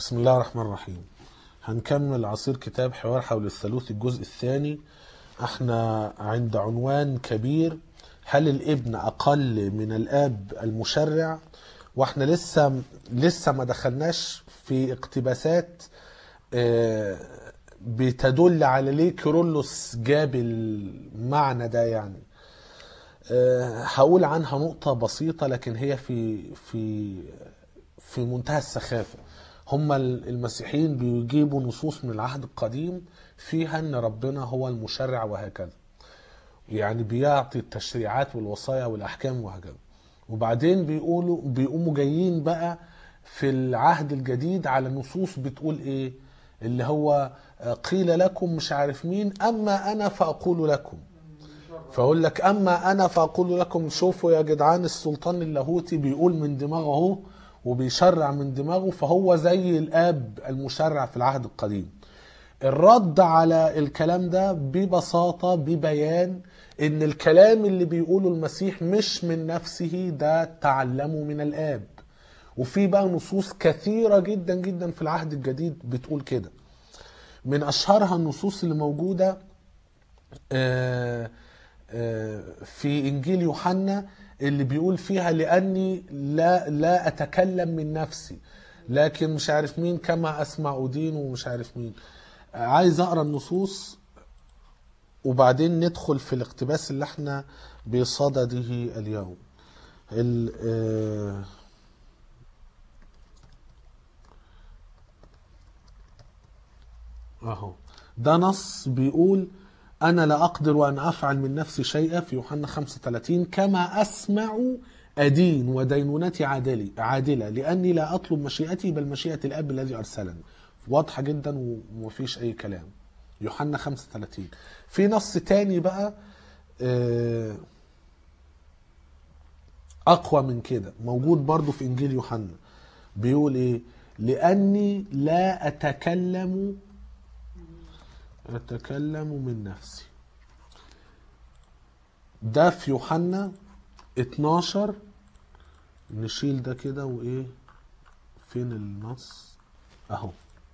بسم الله الرحمن الرحيم هنكمل عصير كتاب حوار حول الثالوث الجزء الثاني احنا عند عنوان كبير هل الابن اقل من الاب المشرع واحنا لسه لسه ما دخلناش في اقتباسات آه، بتدل على ليه كيرلس جاب المعنى ده يعني آه، هقول عنها نقطة بسيطة لكن هي في في في منتهى السخافة هم المسيحيين بيجيبوا نصوص من العهد القديم فيها ان ربنا هو المشرع وهكذا يعني بيعطي التشريعات والوصايا والاحكام وهكذا وبعدين بيقولوا بيقوموا جايين بقى في العهد الجديد على نصوص بتقول ايه اللي هو آه، قيل لكم مش عارف مين اما انا فاقول لكم فاقول لك اما انا فاقول لكم شوفوا يا جدعان السلطان اللاهوتي بيقول من دماغه اهو وبيشرع من دماغه فهو زي الاب المشرع في العهد القديم الرد على الكلام ده ببساطة ببيان ان الكلام اللي بيقوله المسيح مش من نفسه ده تعلمه من الاب وفي بقى نصوص كثيرة جدا جدا في العهد الجديد بتقول كده من اشهرها النصوص اللي موجودة آه، آه، في انجيل يوحنا اللي بيقول فيها لاني لا لا اتكلم من نفسي لكن مش عارف مين كما اسمع ادين ومش عارف مين آه، عايز اقرا النصوص وبعدين ندخل في الاقتباس اللي احنا بصدده اليوم ال- آه، اهو ده نص بيقول انا لا اقدر ان افعل من نفسي شيئا في يوحنا 35 كما اسمع ادين ودينونتي عادلي عادله لاني لا اطلب مشيئتي بل مشيئه الاب الذي ارسلني واضحه جدا ومفيش اي كلام يوحنا 35 في نص تاني بقى آه، اقوى من كده موجود برضو في انجيل يوحنا بيقول ايه لاني لا اتكلم أتكلم من نفسي ده في يوحنا 12 نشيل ده كده وإيه فين النص أهو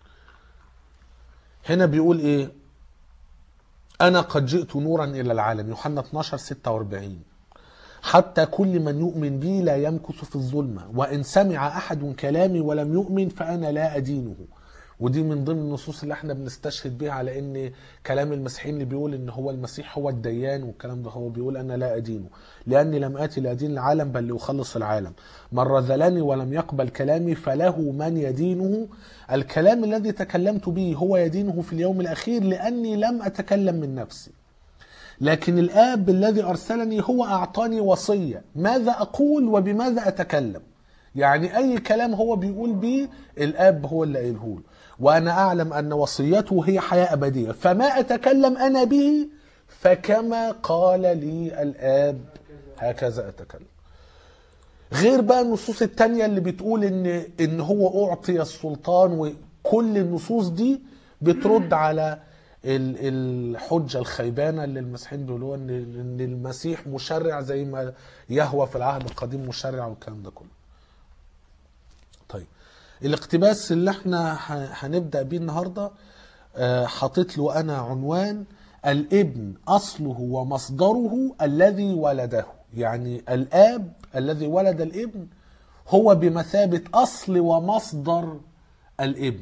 هنا بيقول إيه أنا قد جئت نورا إلى العالم يوحنا 12 46 حتى كل من يؤمن بي لا يمكث في الظلمة وإن سمع أحد كلامي ولم يؤمن فأنا لا أدينه ودي من ضمن النصوص اللي احنا بنستشهد بيها على ان كلام المسيحيين اللي بيقول ان هو المسيح هو الديان والكلام ده هو بيقول انا لا ادينه لاني لم اتي لادين العالم بل لاخلص العالم من رذلني ولم يقبل كلامي فله من يدينه الكلام الذي تكلمت به هو يدينه في اليوم الاخير لاني لم اتكلم من نفسي لكن الاب الذي ارسلني هو اعطاني وصيه ماذا اقول وبماذا اتكلم يعني اي كلام هو بيقول بيه الاب هو اللي قايله له وانا اعلم ان وصيته هي حياه ابديه فما اتكلم انا به فكما قال لي الاب هكذا اتكلم غير بقى النصوص التانية اللي بتقول ان ان هو اعطي السلطان وكل النصوص دي بترد على ال- الحجة الخيبانة اللي المسيحيين بيقولوها ان ان المسيح مشرع زي ما يهوى في العهد القديم مشرع والكلام ده كله. طيب الاقتباس اللي احنا ه- هنبدأ بيه النهارده آه، حاطط له انا عنوان الابن اصله ومصدره الذي ولده يعني الاب الذي ولد الابن هو بمثابة اصل ومصدر الابن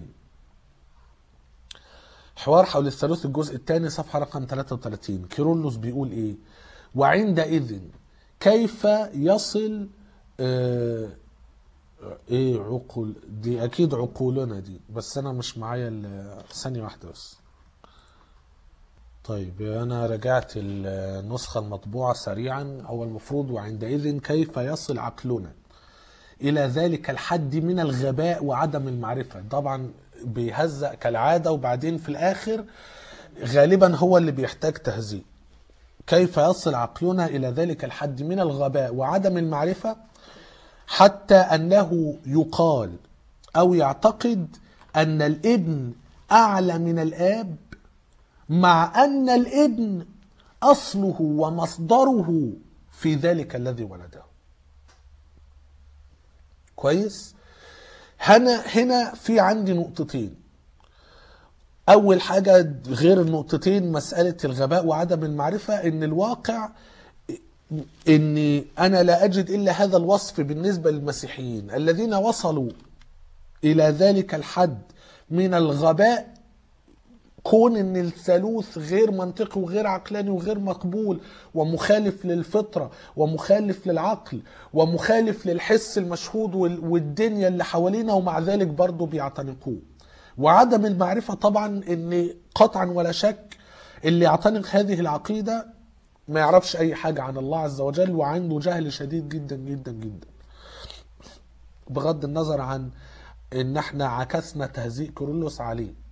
حوار حول الثالوث الجزء الثاني صفحة رقم 33 كيرلس بيقول ايه وعندئذ كيف يصل آه، ايه عقول دي اكيد عقولنا دي بس انا مش معايا ال- ثانية واحدة بس طيب انا رجعت النسخة المطبوعة سريعا هو المفروض وعندئذ كيف يصل عقلنا الى ذلك الحد من الغباء وعدم المعرفة طبعا بيهزأ كالعادة وبعدين في الاخر غالبا هو اللي بيحتاج تهزيء كيف يصل عقلنا الى ذلك الحد من الغباء وعدم المعرفة حتى انه يقال او يعتقد ان الابن اعلى من الاب مع ان الابن اصله ومصدره في ذلك الذي ولده كويس هنا هنا في عندي نقطتين اول حاجه غير النقطتين مساله الغباء وعدم المعرفه ان الواقع اني انا لا اجد الا هذا الوصف بالنسبه للمسيحيين الذين وصلوا الى ذلك الحد من الغباء كون ان الثالوث غير منطقي وغير عقلاني وغير مقبول ومخالف للفطره ومخالف للعقل ومخالف للحس المشهود وال- والدنيا اللي حوالينا ومع ذلك برضه بيعتنقوه وعدم المعرفه طبعا ان قطعا ولا شك اللي يعتنق هذه العقيده ما يعرفش اي حاجه عن الله عز وجل وعنده جهل شديد جدا جدا جدا بغض النظر عن ان احنا عكسنا تهزيء كورولوس عليه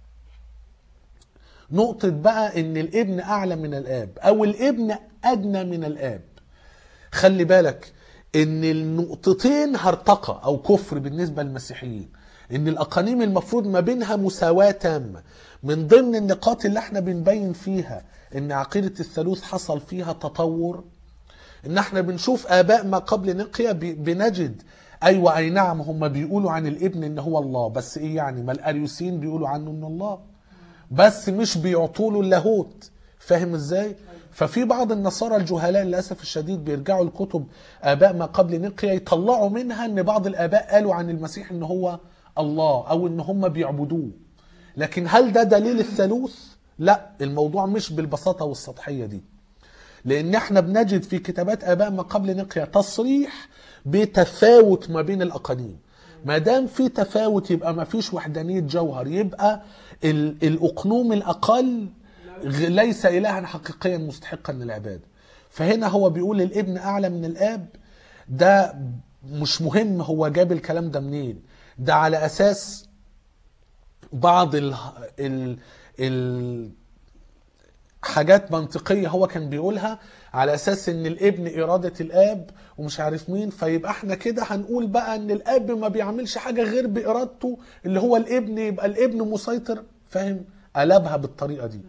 نقطة بقى ان الابن اعلى من الاب او الابن ادنى من الاب خلي بالك ان النقطتين هرطقة او كفر بالنسبة للمسيحيين ان الاقانيم المفروض ما بينها مساواة تامة من ضمن النقاط اللي احنا بنبين فيها ان عقيدة الثالوث حصل فيها تطور ان احنا بنشوف اباء ما قبل نقيا بي- بنجد ايوه اي نعم هم بيقولوا عن الابن ان هو الله بس ايه يعني ما الاريوسيين بيقولوا عنه انه الله بس مش بيعطوا له اللاهوت فاهم ازاي ففي بعض النصارى الجهلاء للاسف الشديد بيرجعوا لكتب اباء ما قبل نقيا يطلعوا منها ان بعض الاباء قالوا عن المسيح ان هو الله او ان هم بيعبدوه لكن هل ده دليل الثالوث لا الموضوع مش بالبساطه والسطحيه دي لان احنا بنجد في كتابات اباء ما قبل نقيا تصريح بتفاوت ما بين الاقانيم ما دام في تفاوت يبقى ما فيش وحدانيه جوهر يبقى ال- الاقنوم الاقل غ- ليس الها حقيقيا مستحقا للعباده فهنا هو بيقول الابن اعلى من الاب ده مش مهم هو جاب الكلام ده منين ده على اساس بعض ال ال ال حاجات منطقية هو كان بيقولها على أساس إن الابن إرادة الآب ومش عارف مين فيبقى إحنا كده هنقول بقى إن الآب ما بيعملش حاجة غير بإرادته اللي هو الابن يبقى الابن مسيطر فاهم قلبها بالطريقة دي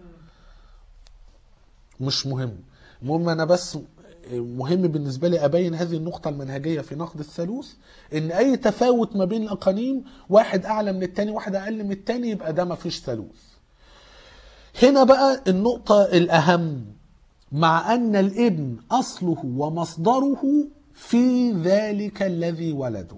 مش مهم المهم أنا بس مهم بالنسبة لي أبين هذه النقطة المنهجية في نقد الثالوث إن أي تفاوت ما بين الأقانيم واحد أعلى من التاني واحد أقل من التاني يبقى ده ما فيش ثالوث هنا بقى النقطة الأهم مع أن الابن أصله ومصدره في ذلك الذي ولده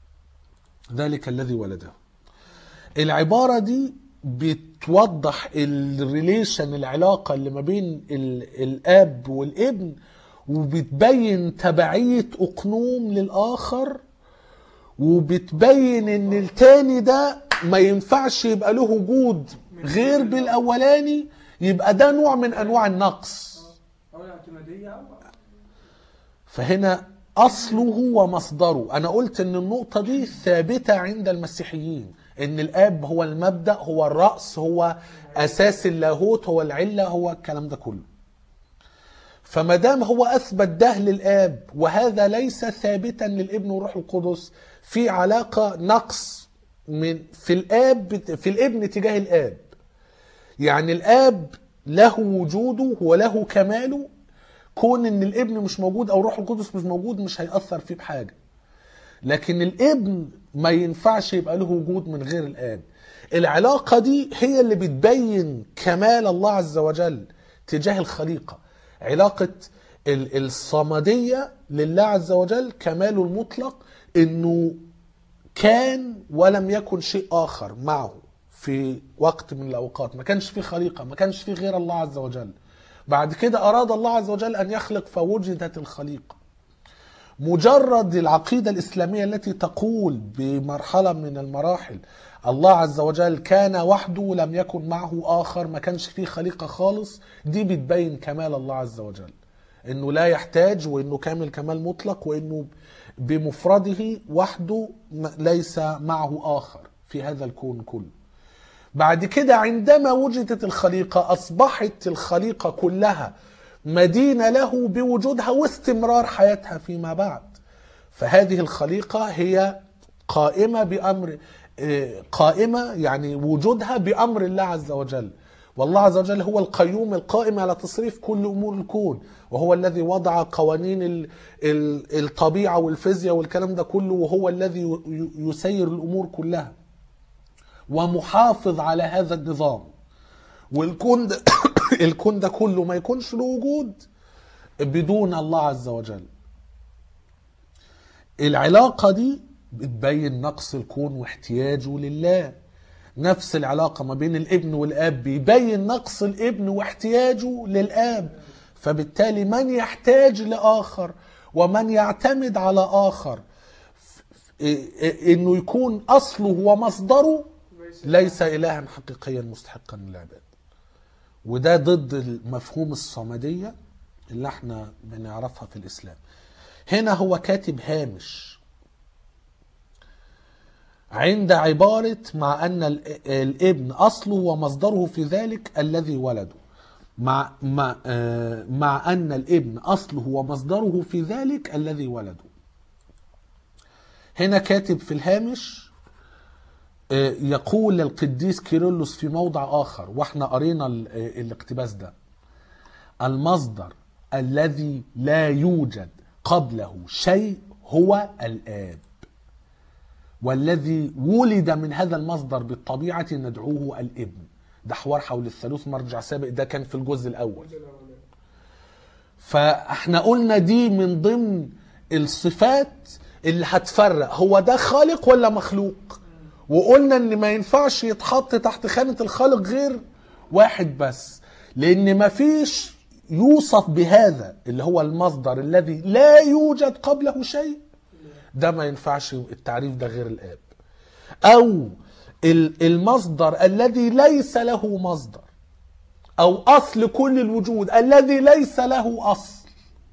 ذلك الذي ولده العبارة دي بتوضح الريليشن العلاقة اللي ما بين ال- الأب والابن وبتبين تبعية أقنوم للآخر وبتبين ان التاني ده ما ينفعش يبقى له وجود غير بالاولاني يبقى ده نوع من انواع النقص او الاعتماديه او فهنا اصله ومصدره انا قلت ان النقطه دي ثابته عند المسيحيين ان الاب هو المبدا هو الراس هو اساس اللاهوت هو العله هو الكلام ده كله فما دام هو اثبت ده للاب وهذا ليس ثابتا للابن والروح القدس في علاقه نقص من في الاب في الابن تجاه الاب يعني الاب له وجوده وله كماله كون ان الابن مش موجود او روح القدس مش موجود مش هيأثر فيه بحاجه لكن الابن ما ينفعش يبقى له وجود من غير الاب العلاقة دي هي اللي بتبين كمال الله عز وجل تجاه الخليقة علاقة ال- الصمدية لله عز وجل كماله المطلق انه كان ولم يكن شيء اخر معه في وقت من الاوقات ما كانش في خليقه ما كانش في غير الله عز وجل بعد كده اراد الله عز وجل ان يخلق فوجدت الخليقه مجرد العقيده الاسلاميه التي تقول بمرحله من المراحل الله عز وجل كان وحده لم يكن معه اخر ما كانش فيه خليقه خالص دي بتبين كمال الله عز وجل انه لا يحتاج وانه كامل كمال مطلق وانه بمفرده وحده م- ليس معه اخر في هذا الكون كله بعد كده عندما وجدت الخليقة أصبحت الخليقة كلها مدينة له بوجودها واستمرار حياتها فيما بعد فهذه الخليقة هي قائمة بأمر آه، قائمة يعني وجودها بأمر الله عز وجل والله عز وجل هو القيوم القائم على تصريف كل امور الكون وهو الذي وضع قوانين ال- ال- الطبيعه والفيزياء والكلام ده كله وهو الذي ي- ي- يسير الامور كلها ومحافظ على هذا النظام والكون ده الكون ده كله ما يكونش له وجود بدون الله عز وجل العلاقة دي بتبين نقص الكون واحتياجه لله نفس العلاقة ما بين الابن والاب بيبين نقص الابن واحتياجه للاب فبالتالي من يحتاج لآخر ومن يعتمد على آخر ف- ف- إيه- انه يكون اصله ومصدره ليس الها حقيقيا مستحقا للعباد وده ضد مفهوم الصمدية اللي احنا بنعرفها في الإسلام هنا هو كاتب هامش عند عبارة مع أن ال- الابن أصله ومصدره في ذلك الذي ولده مع, مع, آه، مع أن الابن أصله ومصدره في ذلك الذي ولده هنا كاتب في الهامش آه، يقول القديس كيرلس في موضع آخر واحنا قرينا ال- آه، الاقتباس ده المصدر الذي لا يوجد قبله شيء هو الآب والذي ولد من هذا المصدر بالطبيعة ندعوه الابن ده حوار حول الثالوث مرجع سابق ده كان في الجزء الأول فاحنا قلنا دي من ضمن الصفات اللي هتفرق هو ده خالق ولا مخلوق وقلنا ان ما ينفعش يتحط تحت خانة الخالق غير واحد بس لان ما فيش يوصف بهذا اللي هو المصدر الذي لا يوجد قبله شيء ده ما ينفعش التعريف ده غير الاب او ال- المصدر الذي ليس له مصدر او اصل كل الوجود الذي ليس له اصل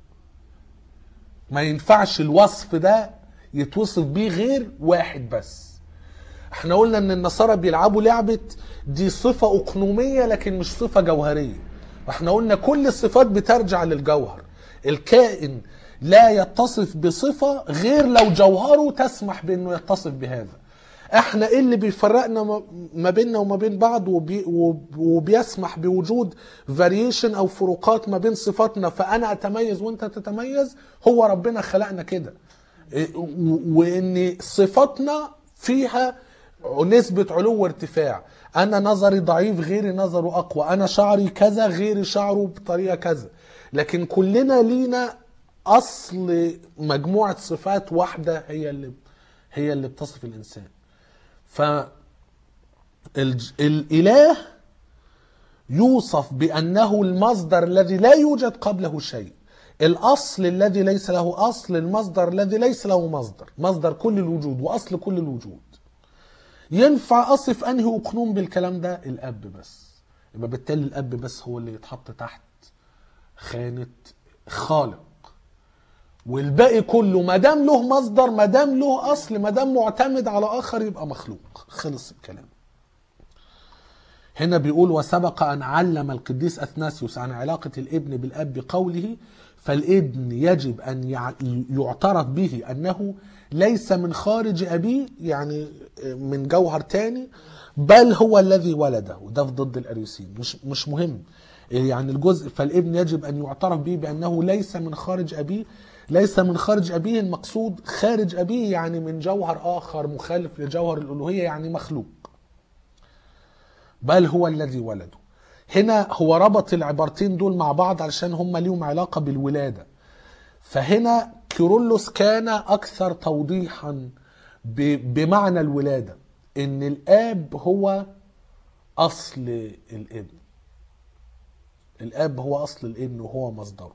ما ينفعش الوصف ده يتوصف بيه غير واحد بس احنا قلنا ان النصارى بيلعبوا لعبة دي صفة اقنومية لكن مش صفة جوهرية واحنا قلنا كل الصفات بترجع للجوهر الكائن لا يتصف بصفة غير لو جوهره تسمح بانه يتصف بهذا احنا ايه اللي بيفرقنا ما- ما بيننا وما بين بعض وبي وب- وبيسمح بوجود فاريشن او فروقات ما بين صفاتنا فانا اتميز وانت تتميز هو ربنا خلقنا كده إيه، و- وان صفاتنا فيها نسبة علو وارتفاع انا نظري ضعيف غيري نظره اقوى انا شعري كذا غيري شعره بطريقة كذا لكن كلنا لينا اصل مجموعة صفات واحدة هي اللي هي اللي بتصف الانسان ف الج- الاله يوصف بانه المصدر الذي لا يوجد قبله شيء الاصل الذي ليس له اصل المصدر الذي ليس له مصدر مصدر كل الوجود واصل كل الوجود ينفع اصف انهي اقنوم بالكلام ده الاب بس يبقى بالتالي الاب بس هو اللي يتحط تحت خانه خالق والباقي كله ما دام له مصدر ما دام له اصل ما دام معتمد على اخر يبقى مخلوق خلص الكلام هنا بيقول وسبق ان علم القديس اثناسيوس عن علاقه الابن بالاب بقوله فالابن يجب ان يع- يعترف به انه ليس من خارج ابيه يعني من جوهر تاني بل هو الذي ولده وده في ضد الاريوسين مش مش مهم يعني الجزء فالابن يجب ان يعترف به بانه ليس من خارج ابيه ليس من خارج ابيه المقصود خارج ابيه يعني من جوهر اخر مخالف لجوهر الالوهيه يعني مخلوق بل هو الذي ولده هنا هو ربط العبارتين دول مع بعض علشان هم ليهم علاقة بالولادة فهنا كيرلس كان أكثر توضيحا ب- بمعنى الولادة إن الآب هو أصل الابن الآب هو أصل الابن وهو مصدره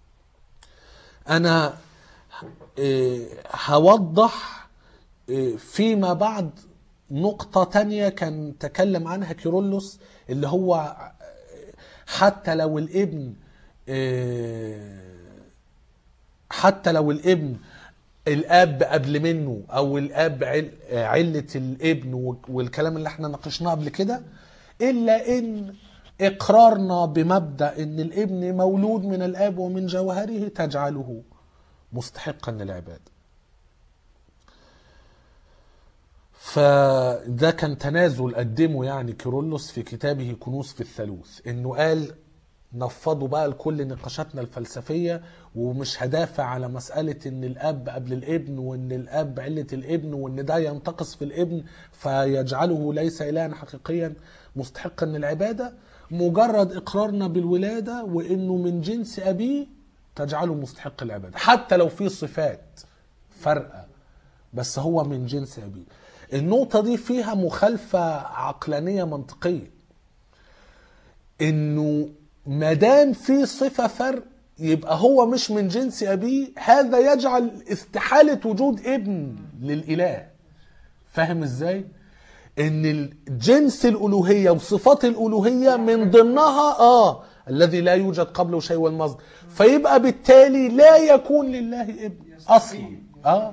أنا إيه، هوضح إيه، فيما بعد نقطة تانية كان تكلم عنها كيرلس اللي هو حتى لو الابن إيه، حتى لو الابن الاب قبل منه او الاب عل- علة الابن والكلام اللي احنا ناقشناه قبل كده الا ان اقرارنا بمبدا ان الابن مولود من الاب ومن جوهره تجعله مستحقا للعباده فده كان تنازل قدمه يعني كيرلس في كتابه كنوز في الثالوث انه قال نفضوا بقى لكل نقاشاتنا الفلسفية ومش هدافع على مسألة ان الاب قبل الابن وان الاب علة الابن وان ده ينتقص في الابن فيجعله ليس الها حقيقيا مستحقا للعبادة مجرد اقرارنا بالولادة وانه من جنس ابيه تجعله مستحق العبادة حتى لو في صفات فرقة بس هو من جنس ابيه النقطة دي فيها مخالفة عقلانية منطقية انه ما دام في صفة فرق يبقى هو مش من جنس ابيه هذا يجعل استحالة وجود ابن للاله فاهم ازاي ان جنس الالوهية وصفات الالوهية من ضمنها اه الذي لا يوجد قبله شيء والمصدر فيبقى بالتالي لا يكون لله ابن اصلا اه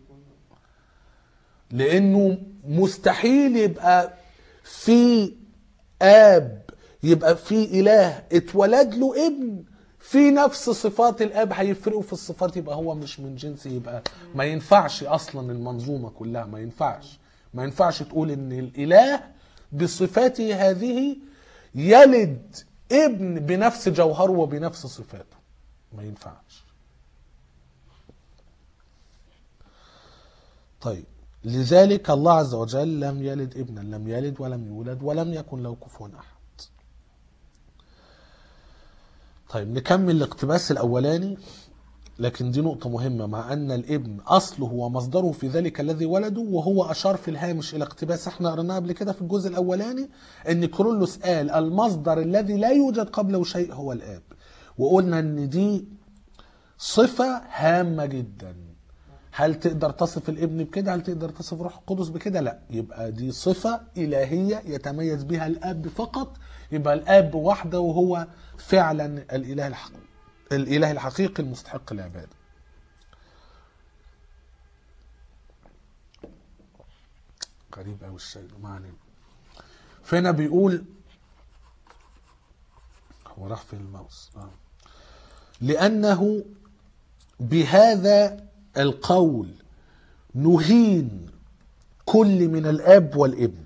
لانه مستحيل يبقى في اب يبقى في اله اتولد له ابن في نفس صفات الاب هيفرقوا في الصفات يبقى هو مش من جنسه يبقى ما ينفعش اصلا المنظومه كلها ما ينفعش ما ينفعش تقول ان الاله بصفاته هذه يلد ابن بنفس جوهره وبنفس صفاته ما ينفعش طيب لذلك الله عز وجل لم يلد ابنا لم يلد ولم يولد ولم يكن له كفوا احد طيب نكمل الاقتباس الاولاني لكن دي نقطة مهمة مع أن الابن أصله ومصدره في ذلك الذي ولده وهو أشار في الهامش إلى اقتباس احنا قريناه قبل كده في الجزء الأولاني أن كرولوس قال المصدر الذي لا يوجد قبله شيء هو الآب وقلنا أن دي صفة هامة جدا هل تقدر تصف الابن بكده هل تقدر تصف روح القدس بكده لا يبقى دي صفة إلهية يتميز بها الأب فقط يبقى الأب وحده وهو فعلا الإله الحقيقي الإله الحقيقي المستحق العبادة غريب أوي الشيء ما علينا فهنا بيقول هو راح فين الماوس آه. لأنه بهذا القول نهين كل من الاب والابن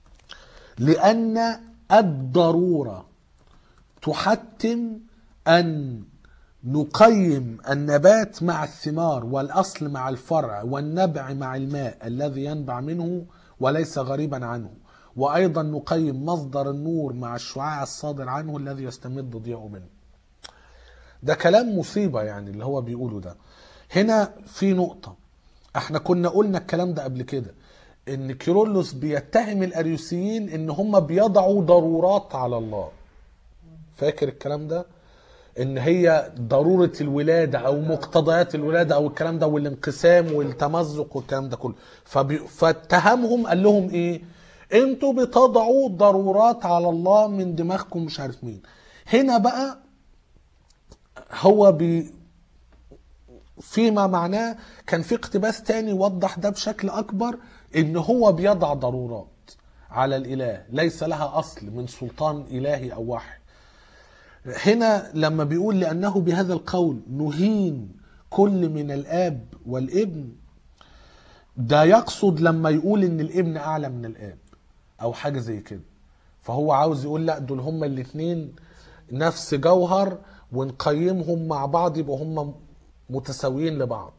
لان الضروره تحتم ان نقيم النبات مع الثمار والاصل مع الفرع والنبع مع الماء الذي ينبع منه وليس غريبا عنه وايضا نقيم مصدر النور مع الشعاع الصادر عنه الذي يستمد ضياءه منه ده كلام مصيبه يعني اللي هو بيقوله ده هنا في نقطة احنا كنا قلنا الكلام ده قبل كده ان كيرلس بيتهم الاريوسيين ان هم بيضعوا ضرورات على الله فاكر الكلام ده ان هي ضرورة الولادة او مقتضيات الولادة او الكلام ده والانقسام والتمزق والكلام ده كله فبي... فاتهمهم قال لهم ايه انتوا بتضعوا ضرورات على الله من دماغكم مش عارف مين هنا بقى هو بي فيما معناه كان في اقتباس تاني وضح ده بشكل اكبر ان هو بيضع ضرورات على الاله ليس لها اصل من سلطان الهي او وحي هنا لما بيقول لانه بهذا القول نهين كل من الاب والابن ده يقصد لما يقول ان الابن اعلى من الاب او حاجه زي كده فهو عاوز يقول لا دول هما الاثنين نفس جوهر ونقيمهم مع بعض يبقوا هما متساويين لبعض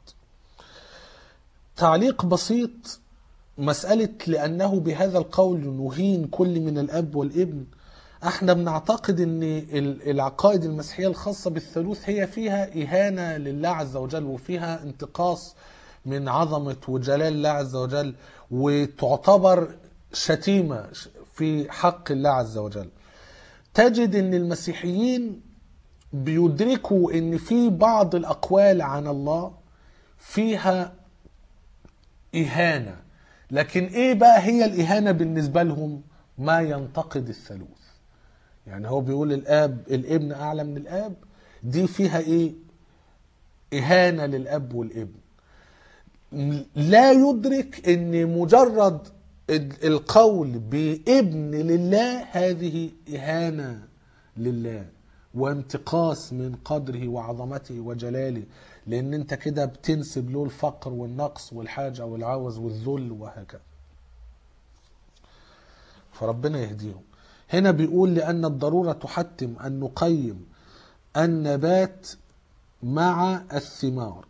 تعليق بسيط مسألة لأنه بهذا القول نهين كل من الأب والابن احنا بنعتقد ان العقائد المسيحية الخاصة بالثالوث هي فيها إهانة لله عز وجل وفيها انتقاص من عظمة وجلال الله عز وجل وتعتبر شتيمة في حق الله عز وجل تجد ان المسيحيين بيدركوا ان في بعض الاقوال عن الله فيها اهانه لكن ايه بقى هي الاهانه بالنسبه لهم ما ينتقد الثالوث يعني هو بيقول الاب الابن اعلى من الاب دي فيها ايه اهانه للاب والابن لا يدرك ان مجرد القول بابن لله هذه اهانه لله وانتقاص من قدره وعظمته وجلاله لان انت كده بتنسب له الفقر والنقص والحاجه والعوز والذل وهكذا فربنا يهديهم هنا بيقول لأن الضرورة تحتم أن نقيم النبات مع الثمار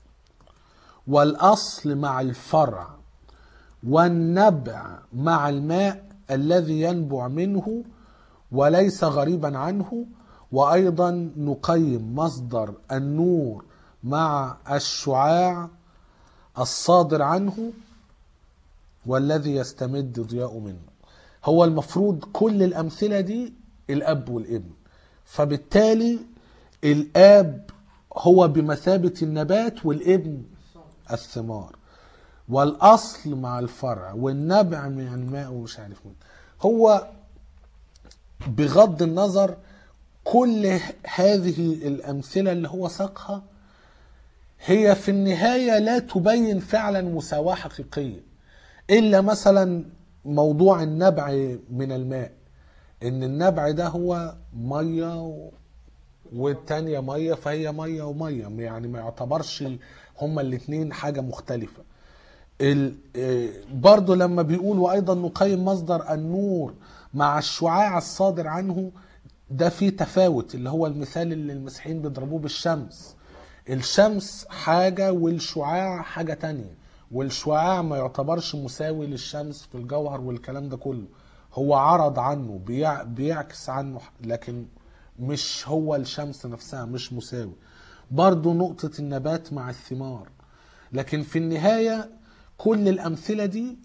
والأصل مع الفرع والنبع مع الماء الذي ينبع منه وليس غريبا عنه وأيضا نقيم مصدر النور مع الشعاع الصادر عنه والذي يستمد ضياء منه هو المفروض كل الأمثلة دي الأب والابن فبالتالي الآب هو بمثابة النبات والابن الثمار والأصل مع الفرع والنبع مع الماء ومش عارف مين هو بغض النظر كل هذه الأمثلة اللي هو ساقها هي في النهاية لا تبين فعلا مساواة حقيقية إلا مثلا موضوع النبع من الماء إن النبع ده هو مية و... والتانية مية فهي مية ومية يعني ما يعتبرش هما الاتنين حاجة مختلفة ال... آه، برضو لما بيقول وأيضا نقيم مصدر النور مع الشعاع الصادر عنه ده فيه تفاوت اللي هو المثال اللي المسيحيين بيضربوه بالشمس الشمس حاجة والشعاع حاجة تانية والشعاع ما يعتبرش مساوي للشمس في الجوهر والكلام ده كله هو عرض عنه بيع بيعكس عنه لكن مش هو الشمس نفسها مش مساوي برضو نقطة النبات مع الثمار لكن في النهاية كل الأمثلة دي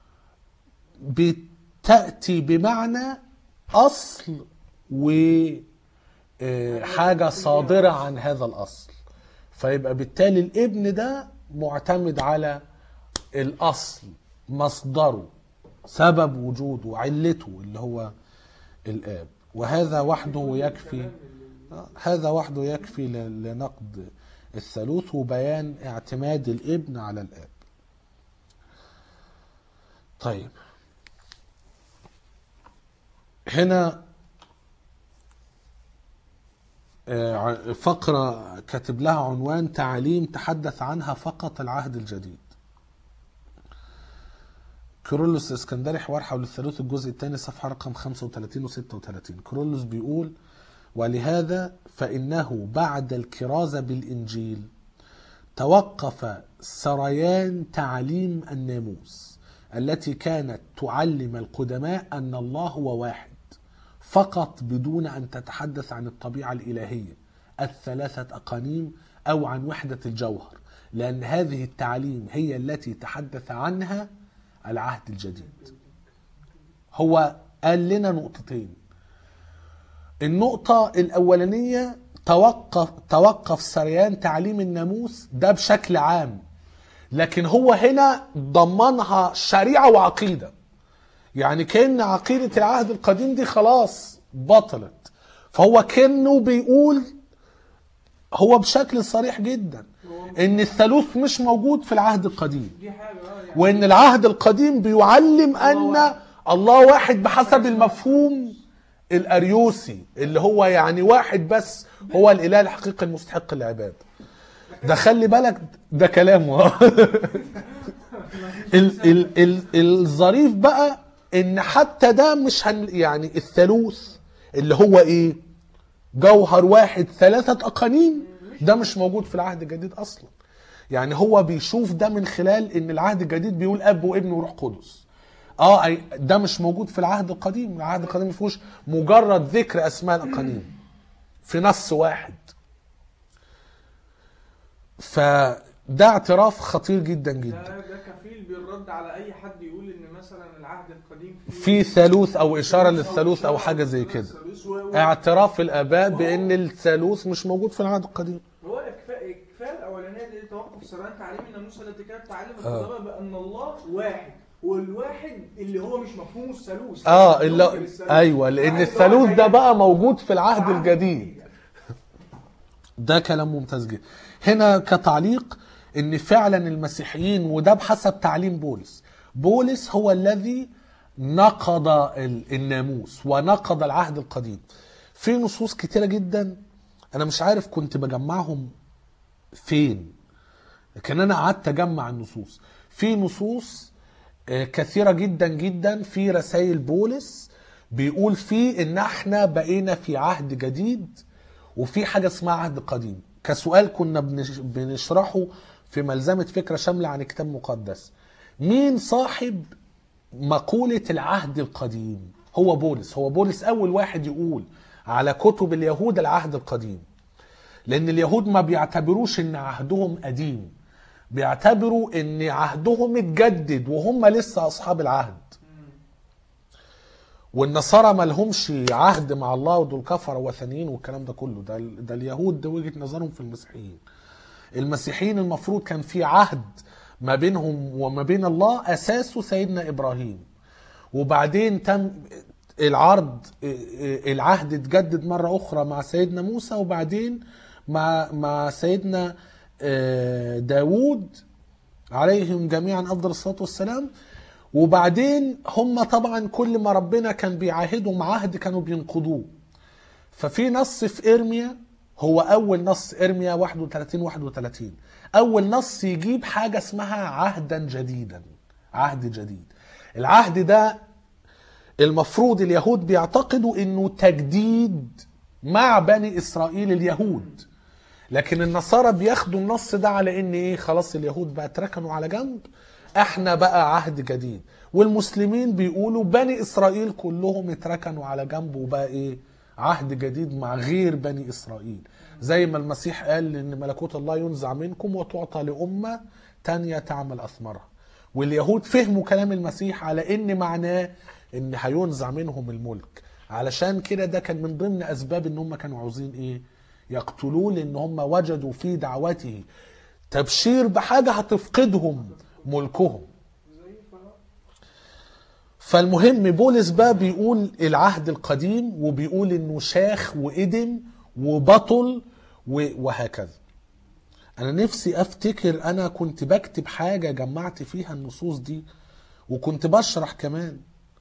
بتأتي بمعنى أصل وحاجة صادرة عن هذا الأصل فيبقى بالتالي الابن ده معتمد على الأصل مصدره سبب وجوده علته اللي هو الآب وهذا وحده يكفي هذا وحده يكفي ل- لنقد الثالوث وبيان اعتماد الابن على الآب طيب هنا آه، ع- فقرة كاتب لها عنوان تعاليم تحدث عنها فقط العهد الجديد كيرلس الاسكندري حوار حول الثالوث الجزء الثاني صفحة رقم 35 و 36 كيرلس بيقول ولهذا فإنه بعد الكرازة بالإنجيل توقف سريان تعليم الناموس التي كانت تعلم القدماء أن الله هو واحد فقط بدون أن تتحدث عن الطبيعة الإلهية الثلاثة أقانيم أو عن وحدة الجوهر لأن هذه التعليم هي التي تحدث عنها العهد الجديد هو قال لنا نقطتين النقطة الأولانية توقف توقف سريان تعليم الناموس ده بشكل عام لكن هو هنا ضمنها شريعة وعقيدة يعني كأن عقيدة العهد القديم دي خلاص بطلت فهو كأنه بيقول هو بشكل صريح جدا ان الثالوث مش موجود في العهد القديم دي حاجه اه يعني وان العهد القديم بيعلم ان الله واحد بحسب المفهوم الاريوسي اللي هو يعني واحد بس هو الاله الحقيقي المستحق للعباده ده خلي بالك ده كلامه ال ال ال الظريف بقى ان حتى ده مش هن يعني الثالوث اللي هو ايه جوهر واحد ثلاثة أقانيم ده مش موجود في العهد الجديد أصلا يعني هو بيشوف ده من خلال ان العهد الجديد بيقول اب وابن وروح قدس اه أي- ده مش موجود في العهد القديم العهد القديم ما فيهوش مجرد ذكر اسماء الاقانيم في نص واحد فده اعتراف خطير جدا جدا ده ده كفيل بالرد على اي حد يقول ان مثلا العهد القديم في ثالوث او اشاره للثالوث او حاجه زي كده الثالوث و- و- اعتراف الاباء بان الثالوث مش موجود في العهد القديم هو كفايه كفايه الاولانيه دي توقف سريان تعليم الناموس التي كانت تعلم آه. القدماء بان الله واحد والواحد اللي هو مش مفهوم الثالوث اه ينكر اللي الثالوث. ايوه لان واحد الثالوث واحد ده بقى موجود في العهد العهد الجديد ده كلام ممتاز جدا هنا كتعليق ان فعلا المسيحيين وده بحسب تعليم بولس بولس هو الذي نقض ال- الناموس ونقض العهد القديم في نصوص كتيرة جدا انا مش عارف كنت بجمعهم فين لكن انا قعدت اجمع النصوص في نصوص آه، كثيرة جدا جدا في رسائل بولس بيقول فيه ان احنا بقينا في عهد جديد وفي حاجة اسمها عهد قديم كسؤال كنا بنش- بنشرحه في ملزمة فكرة شاملة عن كتاب مقدس مين صاحب مقولة العهد القديم هو بولس هو بولس أول واحد يقول على كتب اليهود العهد القديم لأن اليهود ما بيعتبروش إن عهدهم قديم بيعتبروا إن عهدهم اتجدد وهم لسه أصحاب العهد والنصارى ما لهمش عهد مع الله ودول كفر وثنيين والكلام ده كله ده, ده اليهود ده وجهة نظرهم في المسيحيين المسيحيين المفروض كان في عهد ما بينهم وما بين الله اساسه سيدنا ابراهيم وبعدين تم العرض العهد اتجدد مره اخرى مع سيدنا موسى وبعدين مع مع سيدنا آه، داوود عليهم جميعا افضل الصلاه والسلام وبعدين هم طبعا كل ما ربنا كان بيعاهدهم عهد كانوا بينقضوه ففي نص في ارميا هو اول نص ارميا 31 31 اول نص يجيب حاجه اسمها عهدا جديدا عهد جديد العهد ده المفروض اليهود بيعتقدوا انه تجديد مع بني اسرائيل اليهود لكن النصارى بياخدوا النص ده على ان ايه خلاص اليهود بقى اتركنوا على جنب احنا بقى عهد جديد والمسلمين بيقولوا بني اسرائيل كلهم اتركنوا على جنب وبقى ايه عهد جديد مع غير بني اسرائيل زي ما المسيح قال ان ملكوت الله ينزع منكم وتعطى لامه تانية تعمل اثمارها واليهود فهموا كلام المسيح على ان معناه ان هينزع منهم الملك علشان كده ده كان من ضمن اسباب ان هم كانوا عاوزين ايه يقتلوه لان هم وجدوا في دعوته تبشير بحاجه هتفقدهم ملكهم زي فرعون. فالمهم بولس بقى بيقول العهد القديم وبيقول انه شاخ وقدم وبطل و- وهكذا انا نفسي افتكر انا كنت بكتب حاجه جمعت فيها النصوص دي وكنت بشرح كمان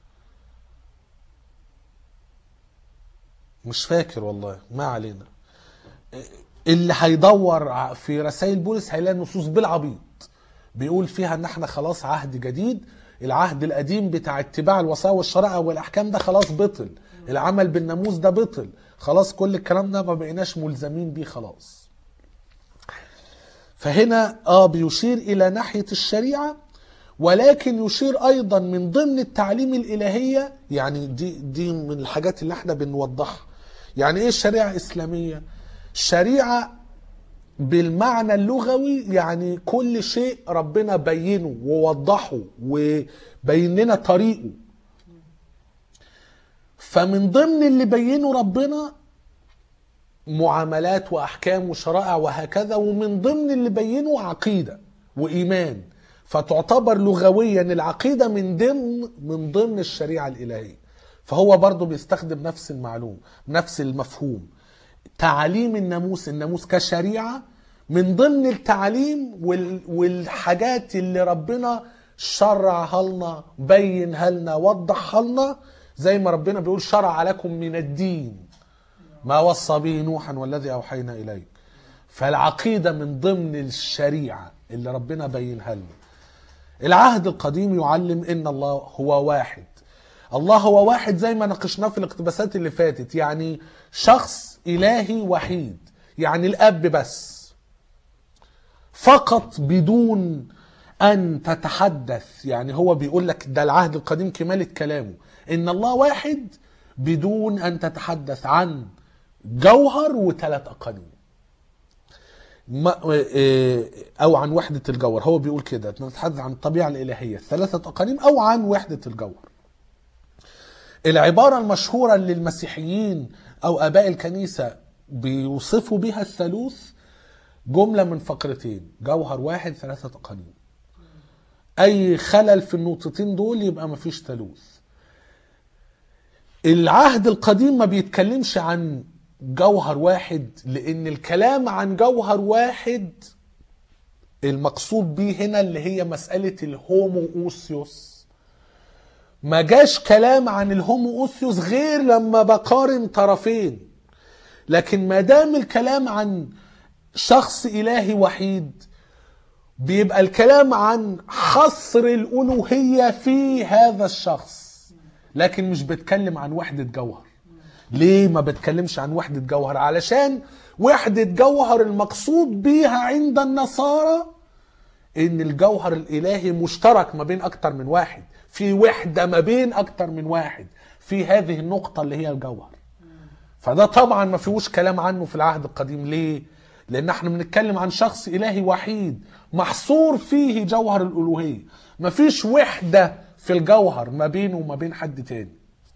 مش فاكر والله ما علينا اللي هيدور ع- في رسائل بولس هيلاقي نصوص بالعبيط بيقول فيها ان احنا خلاص عهد جديد العهد القديم بتاع اتباع الوصايا والشرائع والاحكام ده خلاص بطل العمل بالناموس ده بطل خلاص كل الكلام ده ما بقيناش ملزمين بيه خلاص فهنا اه بيشير الى ناحيه الشريعه ولكن يشير ايضا من ضمن التعليم الالهيه يعني دي دي من الحاجات اللي احنا بنوضحها يعني ايه الشريعه اسلاميه الشريعه بالمعنى اللغوي يعني كل شيء ربنا بينه ووضحه وبين لنا طريقه فمن ضمن اللي بينه ربنا معاملات واحكام وشرائع وهكذا ومن ضمن اللي بينه عقيده وايمان فتعتبر لغويا العقيده من ضمن من ضمن الشريعه الالهيه فهو برضه بيستخدم نفس المعلوم نفس المفهوم تعاليم الناموس الناموس كشريعه من ضمن التعاليم وال- والحاجات اللي ربنا شرعها لنا بينها لنا وضحها لنا زي ما ربنا بيقول شرع لكم من الدين ما وصى به نوحا والذي اوحينا اليك فالعقيده من ضمن الشريعه اللي ربنا بينها لنا العهد القديم يعلم ان الله هو واحد الله هو واحد زي ما ناقشناه في الاقتباسات اللي فاتت يعني شخص الهي وحيد يعني الاب بس فقط بدون ان تتحدث يعني هو بيقول لك ده العهد القديم كمالة كلامه ان الله واحد بدون ان تتحدث عن جوهر وثلاث اقانيم ما إيه، او عن وحدة الجوهر هو بيقول كده نتحدث عن الطبيعة الالهية ثلاثة اقانيم او عن وحدة الجوهر العبارة المشهورة اللي المسيحيين أو آباء الكنيسة بيوصفوا بها الثالوث جملة من فقرتين جوهر واحد ثلاثة أقانيم أي خلل في النقطتين دول يبقى مفيش ثالوث العهد القديم ما بيتكلمش عن جوهر واحد لأن الكلام عن جوهر واحد المقصود بيه هنا اللي هي مسألة الهومو أوسيوس ما جاش كلام عن الهومو اوثيوس غير لما بقارن طرفين لكن ما دام الكلام عن شخص الهي وحيد بيبقى الكلام عن حصر الألوهية في هذا الشخص لكن مش بتكلم عن وحدة جوهر ليه ما بتكلمش عن وحدة جوهر علشان وحدة جوهر المقصود بيها عند النصارى ان الجوهر الالهي مشترك ما بين اكتر من واحد في وحدة ما بين اكتر من واحد في هذه النقطة اللي هي الجوهر فده طبعا ما فيهوش كلام عنه في العهد القديم ليه لان احنا بنتكلم عن شخص الهي وحيد محصور فيه جوهر الالوهيه ما فيش وحده في الجوهر ما بينه وما بين حد تاني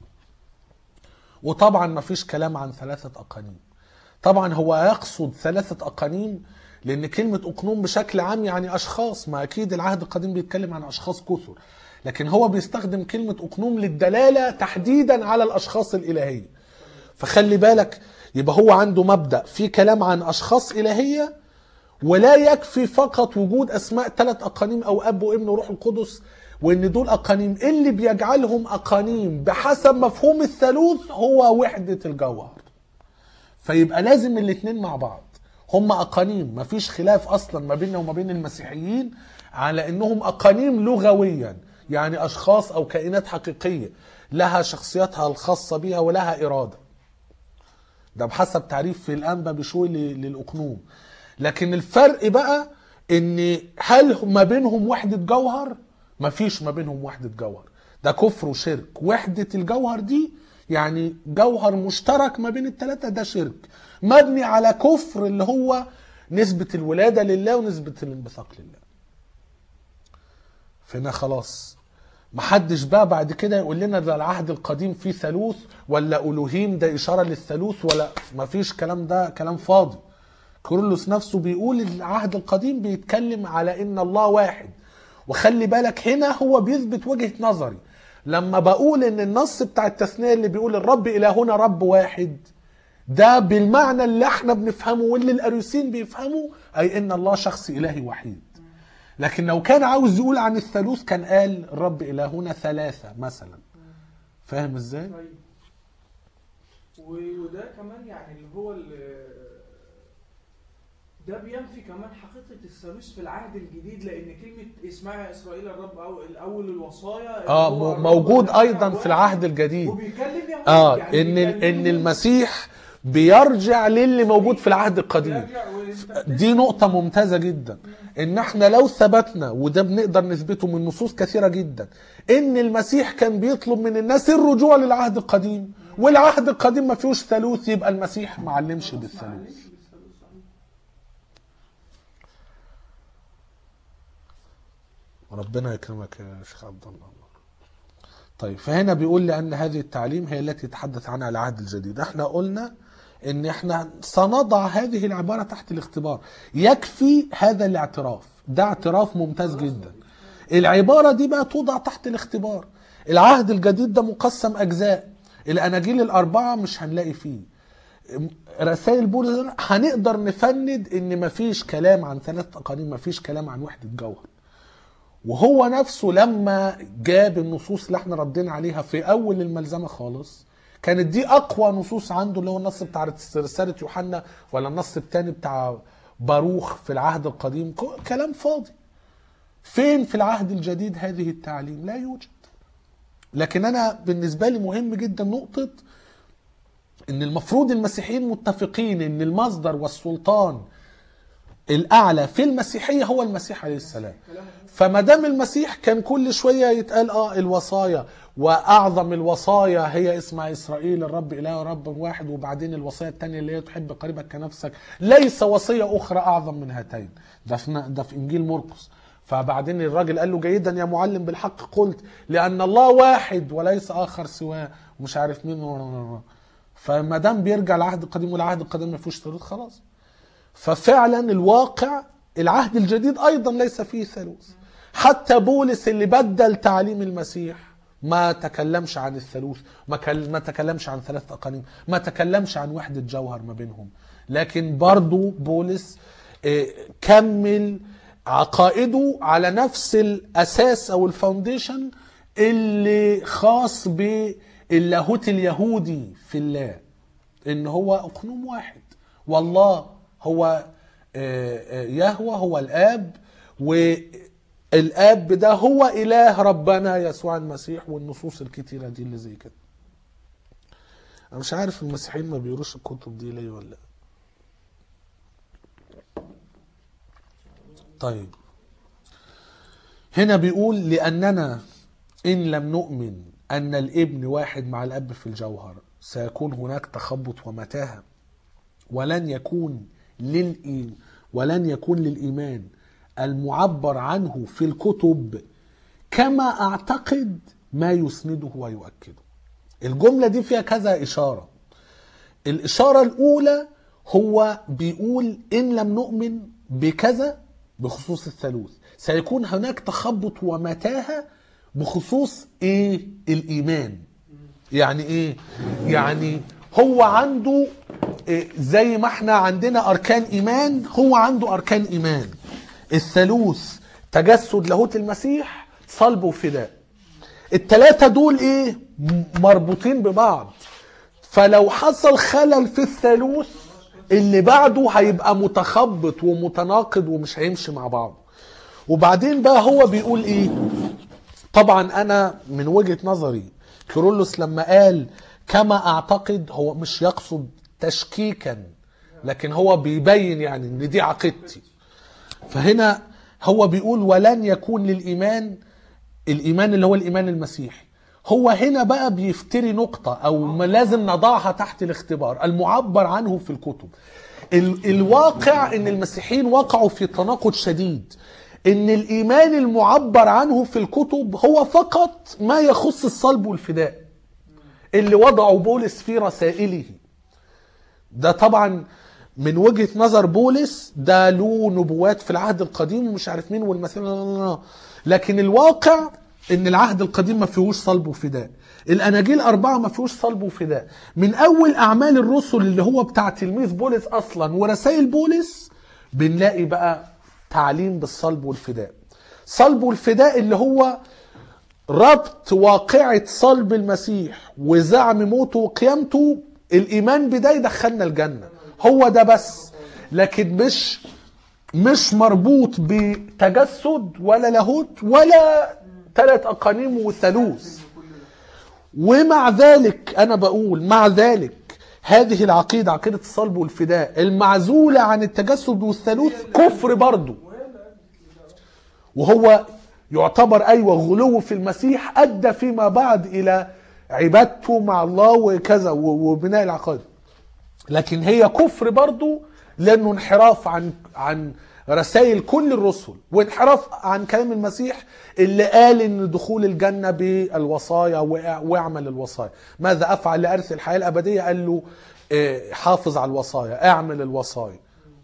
وطبعا ما فيش كلام عن ثلاثه اقانيم طبعا هو يقصد ثلاثه اقانيم لان كلمه اقنوم بشكل عام يعني اشخاص ما اكيد العهد القديم بيتكلم عن اشخاص كثر لكن هو بيستخدم كلمه اقنوم للدلاله تحديدا على الاشخاص الالهيه فخلي بالك يبقى هو عنده مبدا في كلام عن اشخاص الهيه ولا يكفي فقط وجود اسماء ثلاث اقانيم او اب وابن وروح القدس وان دول اقانيم اللي بيجعلهم اقانيم بحسب مفهوم الثالوث هو وحده الجوهر فيبقى لازم الاثنين مع بعض هم اقانيم مفيش خلاف اصلا ما بيننا وما بين المسيحيين على انهم اقانيم لغويا يعني اشخاص او كائنات حقيقيه لها شخصيتها الخاصه بها ولها اراده ده بحسب تعريف في الانبا بشوي ل- للاقنوم لكن الفرق بقى ان هل ما بينهم وحده جوهر مفيش ما بينهم وحده جوهر ده كفر وشرك وحده الجوهر دي يعني جوهر مشترك ما بين الثلاثه ده شرك مبني على كفر اللي هو نسبه الولاده لله ونسبه الانبثاق لله فهنا خلاص محدش بقى بعد كده يقول لنا ده العهد القديم فيه ثالوث ولا الوهيم ده اشاره للثالوث ولا مفيش كلام ده كلام فاضي كورولوس نفسه بيقول العهد القديم بيتكلم على ان الله واحد وخلي بالك هنا هو بيثبت وجهه نظري لما بقول ان النص بتاع التثنيه اللي بيقول الرب الهنا رب واحد ده بالمعنى اللي احنا بنفهمه واللي الاريوسين بيفهموا اي ان الله شخص الهي وحيد لكن لو كان عاوز يقول عن الثالوث كان قال الرب الهنا ثلاثه مثلا فاهم ازاي طيب و- وده كمان يعني اللي هو ال- ده بينفي كمان حقيقة الثالوث في العهد الجديد لأن كلمة اسمع يا إسرائيل الرب أو الأول الوصايا اللي اه هو م- الرب موجود إلهنا ايضا واحد. في العهد الجديد وبيكلم يهود اه يعني ان ال- بيكلمهم ان المسيح بيرجع للي موجود في العهد القديم يرجع ويستخدم- دي نقطة ممتازة جدا ان احنا لو ثبتنا وده بنقدر نثبته من نصوص كثيرة جدا ان المسيح كان بيطلب من الناس الرجوع للعهد القديم والعهد القديم ما فيهوش ثالوث يبقى المسيح ما علمش بالثالوث ربنا يكرمك يا شيخ عبد الله طيب فهنا بيقول لأن هذه التعليم هي التي يتحدث عنها العهد الجديد احنا قلنا ان احنا سنضع هذه العبارة تحت الاختبار يكفي هذا الاعتراف ده اعتراف ممتاز جدا العبارة دي بقى توضع تحت الاختبار العهد الجديد ده مقسم أجزاء الأناجيل الأربعة مش هنلاقي فيه رسائل بولس هنقدر نفند ان مفيش كلام عن ثلاث اقانيم مفيش كلام عن وحده جوهر وهو نفسه لما جاب النصوص اللي احنا ردينا عليها في اول الملزمه خالص كانت دي اقوى نصوص عنده اللي هو النص بتاع رساله يوحنا ولا النص الثاني بتاع باروخ في العهد القديم ك- كلام فاضي فين في العهد الجديد هذه التعليم لا يوجد لكن انا بالنسبه لي مهم جدا نقطه ان المفروض المسيحيين متفقين ان المصدر والسلطان الاعلى في المسيحيه هو المسيح عليه السلام فما دام المسيح كان كل شويه يتقال اه الوصايا واعظم الوصايا هي اسمع اسرائيل الرب اله رب واحد وبعدين الوصايا الثانيه اللي هي تحب قريبك كنفسك ليس وصيه اخرى اعظم من هاتين ده في ده في انجيل مرقس فبعدين الراجل قال له جيدا يا معلم بالحق قلت لان الله واحد وليس اخر سواه ومش عارف مين فما دام بيرجع العهد القديم والعهد القديم ما فيهوش ثالوث خلاص ففعلا الواقع العهد الجديد ايضا ليس فيه ثالوث حتى بولس اللي بدل تعليم المسيح ما تكلمش عن الثالوث ما, كل ما تكلمش عن ثلاث اقانيم ما تكلمش عن وحده جوهر ما بينهم لكن برضو بولس آه، كمل عقائده على نفس الاساس او الفاونديشن اللي خاص باللاهوت اليهودي في الله ان هو اقنوم واحد والله هو آه، آه، يهوه هو الاب والاب ده هو اله ربنا يسوع المسيح والنصوص الكتيره دي اللي زي كده انا مش عارف المسيحيين ما بيقروش الكتب دي ليه ولا طيب هنا بيقول لأننا إن لم نؤمن أن الابن واحد مع الأب في الجوهر سيكون هناك تخبط ومتاهة ولن يكون للإيمان ولن يكون للإيمان المعبر عنه في الكتب كما أعتقد ما يسنده ويؤكده الجملة دي فيها كذا إشارة الإشارة الأولى هو بيقول إن لم نؤمن بكذا بخصوص الثالوث سيكون هناك تخبط ومتاهة بخصوص إيه الإيمان يعني إيه يعني هو عنده إيه زي ما احنا عندنا أركان إيمان هو عنده أركان إيمان الثالوث تجسد لاهوت المسيح صلب وفداء التلاتة دول ايه م- مربوطين ببعض فلو حصل خلل في الثالوث اللي بعده هيبقى متخبط ومتناقض ومش هيمشي مع بعض وبعدين بقى هو بيقول ايه طبعا انا من وجهة نظري كيرلس لما قال كما اعتقد هو مش يقصد تشكيكا لكن هو بيبين يعني ان دي عقيدتي فهنا هو بيقول ولن يكون للايمان الايمان اللي هو الايمان المسيحي هو هنا بقى بيفتري نقطة أو ما لازم نضعها تحت الاختبار المعبر عنه في الكتب ال الواقع أن المسيحيين وقعوا في تناقض شديد أن الإيمان المعبر عنه في الكتب هو فقط ما يخص الصلب والفداء اللي وضعوا بولس في رسائله ده طبعا من وجهة نظر بولس ده له نبوات في العهد القديم ومش عارف مين والمسيح لا لا لا. لكن الواقع ان العهد القديم ما فيهوش صلب وفداء الاناجيل اربعه ما فيهوش صلب وفداء من اول اعمال الرسل اللي هو بتاع تلميذ بولس اصلا ورسائل بولس بنلاقي بقى تعليم بالصلب والفداء صلب والفداء اللي هو ربط واقعة صلب المسيح وزعم موته وقيامته الإيمان بده يدخلنا الجنة هو ده بس لكن مش مش مربوط بتجسد ولا لاهوت ولا ثلاث أقانيم وثالوث ومع ذلك أنا بقول مع ذلك هذه العقيدة عقيدة الصلب والفداء المعزولة عن التجسد والثالوث كفر برضه وهو يعتبر ايوه غلو في المسيح ادى فيما بعد الى عبادته مع الله وكذا و- وبناء العقائد لكن هي كفر برضو لانه انحراف عن عن رسائل كل الرسل وانحراف عن كلام المسيح اللي قال ان دخول الجنه بالوصايا وإع- واعمل الوصايا ماذا افعل لارث الحياه الابديه قال له إيه، حافظ على الوصايا اعمل الوصايا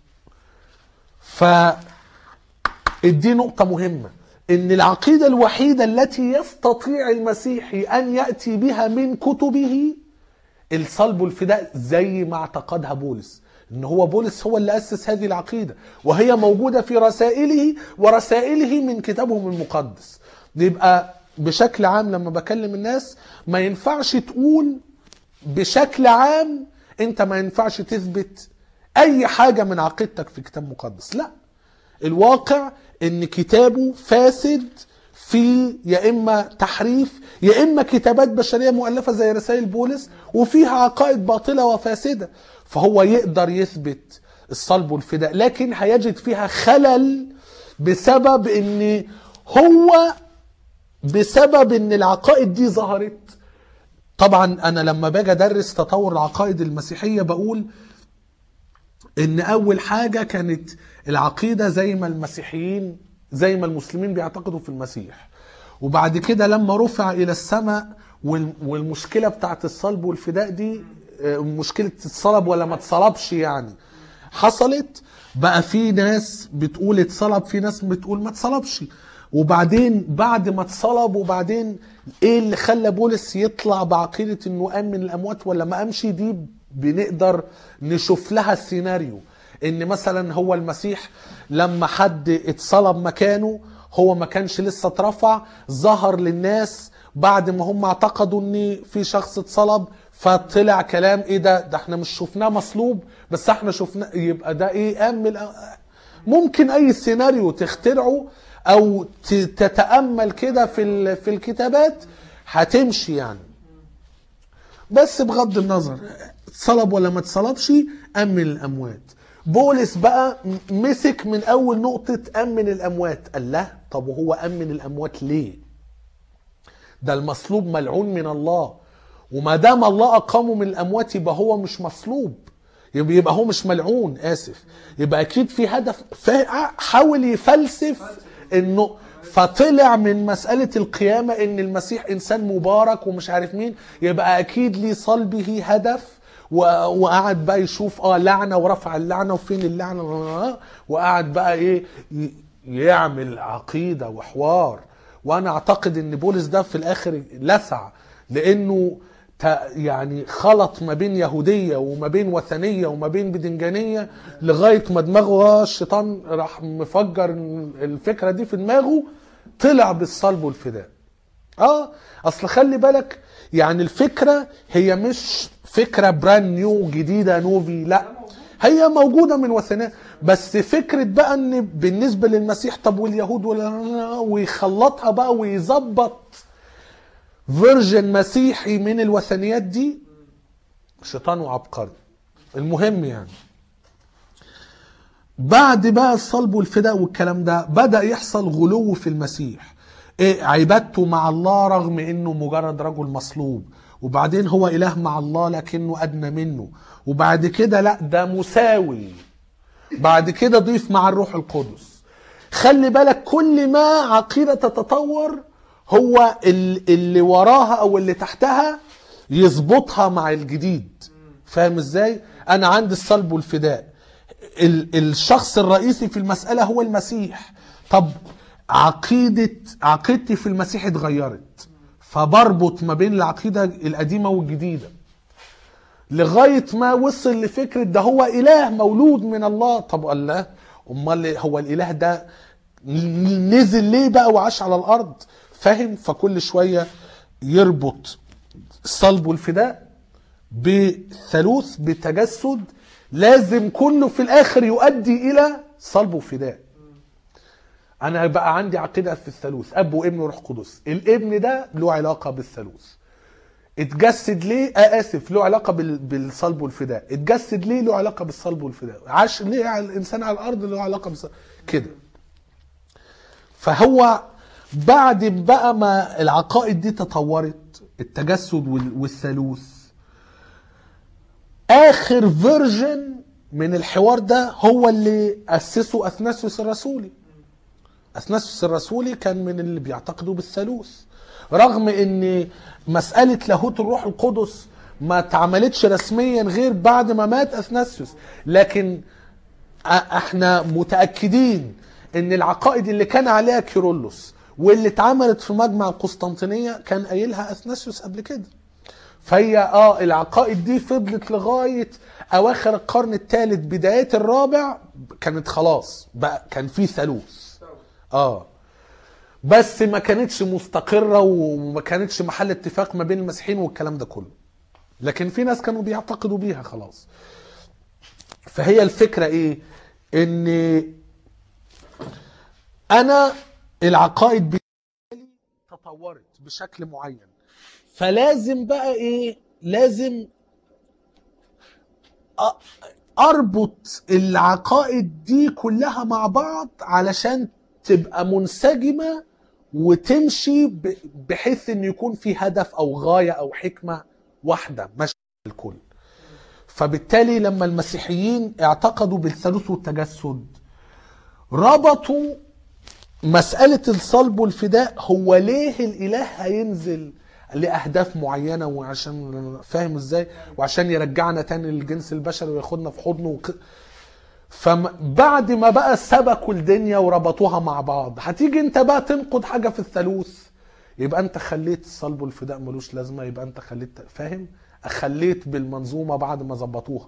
ف دي نقطة مهمة ان العقيدة الوحيدة التي يستطيع المسيحي ان يأتي بها من كتبه الصلب والفداء زي ما اعتقدها بولس ان هو بولس هو اللي اسس هذه العقيدة وهي موجودة في رسائله ورسائله من كتابهم المقدس يبقى بشكل عام لما بكلم الناس ما ينفعش تقول بشكل عام انت ما ينفعش تثبت اي حاجة من عقيدتك في كتاب مقدس لا الواقع ان كتابه فاسد في يا اما تحريف يا اما كتابات بشريه مؤلفه زي رسائل بولس وفيها عقائد باطله وفاسده فهو يقدر يثبت الصلب والفداء لكن هيجد فيها خلل بسبب ان هو بسبب ان العقائد دي ظهرت طبعا انا لما باجي ادرس تطور العقائد المسيحيه بقول ان اول حاجه كانت العقيده زي ما المسيحيين زي ما المسلمين بيعتقدوا في المسيح وبعد كده لما رفع الى السماء وال- والمشكله بتاعت الصلب والفداء دي آه، مشكله اتصلب ولا ما اتصلبش يعني حصلت بقى في ناس بتقول اتصلب في ناس بتقول ما اتصلبش وبعدين بعد ما اتصلب وبعدين ايه اللي خلى بولس يطلع بعقيده انه قام من الاموات ولا ما قامش دي بنقدر نشوف لها السيناريو ان مثلا هو المسيح لما حد اتصلب مكانه هو ما كانش لسه اترفع ظهر للناس بعد ما هم اعتقدوا ان في شخص اتصلب فطلع كلام ايه ده ده احنا مش شفناه مصلوب بس احنا شفناه يبقى ده ايه قام من الأ- ممكن اي سيناريو تخترعه او ت- تتامل كده في ال- في الكتابات هتمشي يعني بس بغض النظر اتصلب ولا ما اتصلبش امن الاموات بولس بقى م- مسك من اول نقطه امن الاموات قال له طب وهو امن الاموات ليه ده المصلوب ملعون من الله وما دام الله اقامه من الاموات يبقى هو مش مصلوب يبقى يبقى هو مش ملعون اسف يبقى اكيد في هدف فا- حاول يفلسف انه فطلع من مسألة القيامة ان المسيح انسان مبارك ومش عارف مين يبقى اكيد لصلبه هدف و- وقعد بقى يشوف اه لعنة ورفع اللعنة وفين اللعنة وقعد بقى ايه ي- يعمل عقيدة وحوار وانا اعتقد ان بولس ده في الاخر لسع لانه تا- يعني خلط ما بين يهودية وما بين وثنية وما بين بدنجانية لغاية ما دماغه آه الشيطان راح مفجر الفكرة دي في دماغه طلع بالصلب والفداء اه اصل خلي بالك يعني الفكرة هي مش فكرة براند نيو جديدة نوفي لا هي موجودة من وثنية بس فكرة بقى ان بالنسبة للمسيح طب واليهود ولا ويخلطها بقى ويظبط فيرجن مسيحي من الوثنيات دي شيطان وعبقري المهم يعني بعد بقى الصلب والفداء والكلام ده بدأ يحصل غلو في المسيح إيه عبادته مع الله رغم انه مجرد رجل مصلوب وبعدين هو اله مع الله لكنه ادنى منه وبعد كده لا ده مساوي بعد كده ضيف مع الروح القدس خلي بالك كل ما عقيدة تتطور هو ال- اللي وراها او اللي تحتها يظبطها مع الجديد فاهم ازاي انا عندي الصلب والفداء ال- الشخص الرئيسي في المسألة هو المسيح طب عقيدة عقيدتي في المسيح اتغيرت فبربط ما بين العقيدة القديمة والجديدة لغاية ما وصل لفكرة ده هو إله مولود من الله طب الله أمال هو الإله ده نزل ليه بقى وعاش على الأرض فاهم فكل شوية يربط الصلب والفداء بثالوث بتجسد لازم كله في الآخر يؤدي إلى صلب وفداء أنا بقى عندي عقيدة في الثالوث أب وابن وروح قدس الابن ده له علاقة بالثالوث اتجسد ليه آه اسف له علاقه بال- بالصلب والفداء اتجسد ليه له علاقه بالصلب والفداء عاش ليه على الانسان على الارض له علاقه بالصلب كده فهو بعد بقى ما العقائد دي تطورت التجسد وال- والثالوث اخر فيرجن من الحوار ده هو اللي اسسه اثناسيوس الرسولي اثناسيوس الرسولي كان من اللي بيعتقدوا بالثالوث رغم ان مسألة لاهوت الروح القدس ما اتعملتش رسميا غير بعد ما مات اثناسيوس لكن ا- احنا متأكدين ان العقائد اللي كان عليها كيرلس واللي اتعملت في مجمع القسطنطينية كان قايلها اثناسيوس قبل كده فهي اه العقائد دي فضلت لغايه اواخر القرن الثالث بدايات الرابع كانت خلاص بقى كان في ثالوث اه بس ما كانتش مستقره وما كانتش محل اتفاق ما بين المسيحيين والكلام ده كله لكن في ناس كانوا بيعتقدوا بيها خلاص فهي الفكره ايه ان انا العقائد بالتالي تطورت بشكل معين فلازم بقى ايه لازم أ- اربط العقائد دي كلها مع بعض علشان تبقى منسجمة وتمشي ب- بحيث ان يكون في هدف او غاية او حكمة واحدة ماشية الكل فبالتالي لما المسيحيين اعتقدوا بالثالوث والتجسد ربطوا مسألة الصلب والفداء هو ليه الإله هينزل لأهداف معينة وعشان فاهم ازاي وعشان يرجعنا تاني للجنس البشري وياخدنا في حضنه وك... فبعد ما بقى سبكوا الدنيا وربطوها مع بعض هتيجي انت بقى تنقد حاجة في الثالوث يبقى انت خليت الصلب والفداء ملوش لازمة يبقى انت خليت فاهم خليت بالمنظومة بعد ما ظبطوها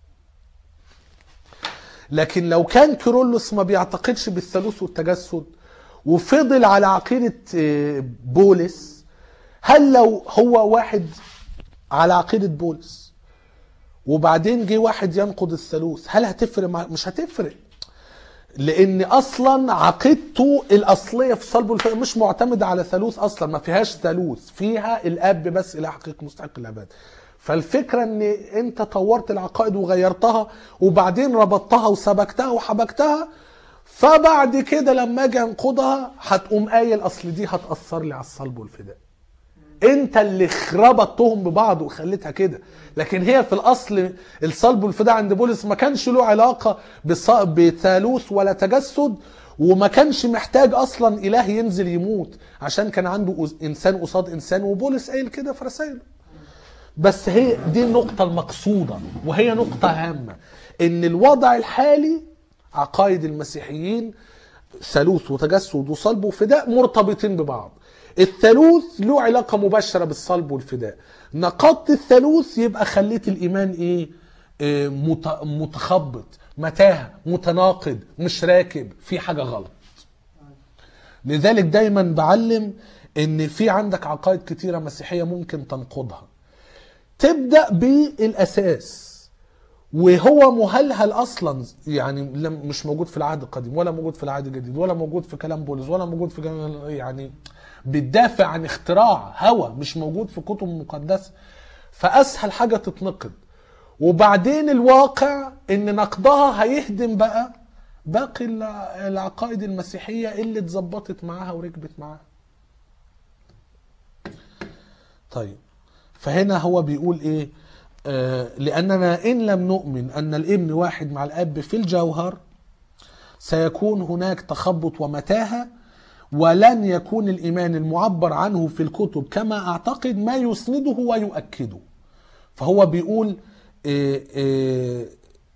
لكن لو كان كيرلس ما بيعتقدش بالثالوث والتجسد وفضل على عقيدة آه، بولس هل لو هو واحد على عقيدة بولس وبعدين جه واحد ينقض الثالوث هل هتفرق مع... مش هتفرق لان اصلا عقيدته الاصليه في صلب الفئة مش معتمده على ثالوث اصلا ما فيهاش ثالوث فيها الاب بس اله حقيقي مستحق العباده فالفكره ان انت طورت العقائد وغيرتها وبعدين ربطتها وسبكتها وحبكتها فبعد كده لما اجي انقضها هتقوم قايل اصل دي هتاثر لي على الصلب والفداء انت اللي ربطتهم ببعض وخليتها كده لكن هي في الاصل الصلب والفداء عند بولس ما كانش له علاقه بص- بثالوث ولا تجسد وما كانش محتاج اصلا اله ينزل يموت عشان كان عنده أس- انسان قصاد انسان وبولس قايل كده في رسائله بس هي دي النقطة المقصودة وهي نقطة هامة ان الوضع الحالي عقائد المسيحيين ثالوث وتجسد وصلب وفداء مرتبطين ببعض الثالوث له علاقة مباشرة بالصلب والفداء نقضت الثالوث يبقى خليت الإيمان إيه, إيه مت- متخبط متاهة متناقض مش راكب في حاجة غلط لذلك دايما بعلم ان في عندك عقائد كتيرة مسيحية ممكن تنقضها تبدأ بالأساس وهو مهلهل اصلا يعني لم- مش موجود في العهد القديم ولا موجود في العهد الجديد ولا موجود في كلام بولس ولا موجود في كلام- يعني بتدافع عن اختراع هوى مش موجود في كتب مقدسه فاسهل حاجه تتنقد وبعدين الواقع ان نقدها هيهدم بقى باقي الع- العقائد المسيحيه اللي اتظبطت معاها وركبت معاها طيب فهنا هو بيقول ايه آه لاننا ان لم نؤمن ان الابن واحد مع الاب في الجوهر سيكون هناك تخبط ومتاهه ولن يكون الايمان المعبر عنه في الكتب كما اعتقد ما يسنده ويؤكده فهو بيقول آه آه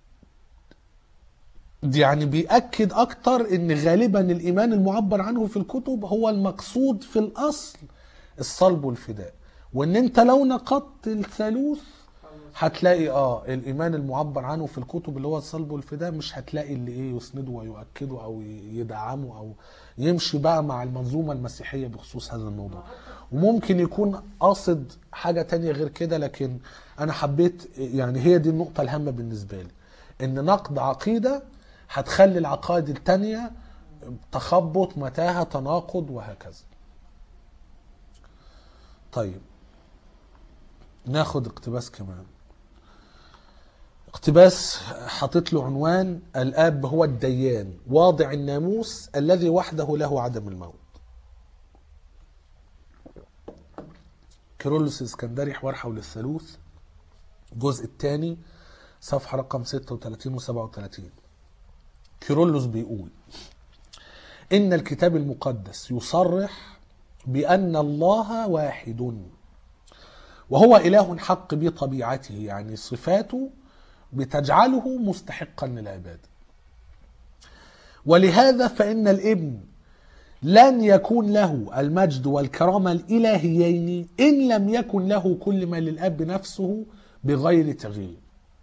يعني بيأكد أكتر إن غالبا الإيمان المعبر عنه في الكتب هو المقصود في الأصل الصلب والفداء وإن أنت لو نقضت الثالوث هتلاقي اه الايمان المعبر عنه في الكتب اللي هو الصلب والفداء مش هتلاقي اللي ايه يسنده ويؤكده او يدعمه او يمشي بقى مع المنظومه المسيحيه بخصوص هذا الموضوع وممكن يكون قاصد حاجه تانية غير كده لكن انا حبيت يعني هي دي النقطه الهامه بالنسبه لي ان نقد عقيده هتخلي العقائد التانية تخبط متاهه تناقض وهكذا طيب ناخد اقتباس كمان اقتباس حاطط له عنوان الاب هو الديان واضع الناموس الذي وحده له عدم الموت كيرلس الاسكندري حوار حول الثالوث الجزء الثاني صفحة رقم 36 و 37 كيرلس بيقول إن الكتاب المقدس يصرح بأن الله واحد وهو إله حق بطبيعته يعني صفاته بتجعله مستحقا للعبادة ولهذا فإن الابن لن يكون له المجد والكرامة الإلهيين إن لم يكن له كل ما للأب نفسه بغير تغيير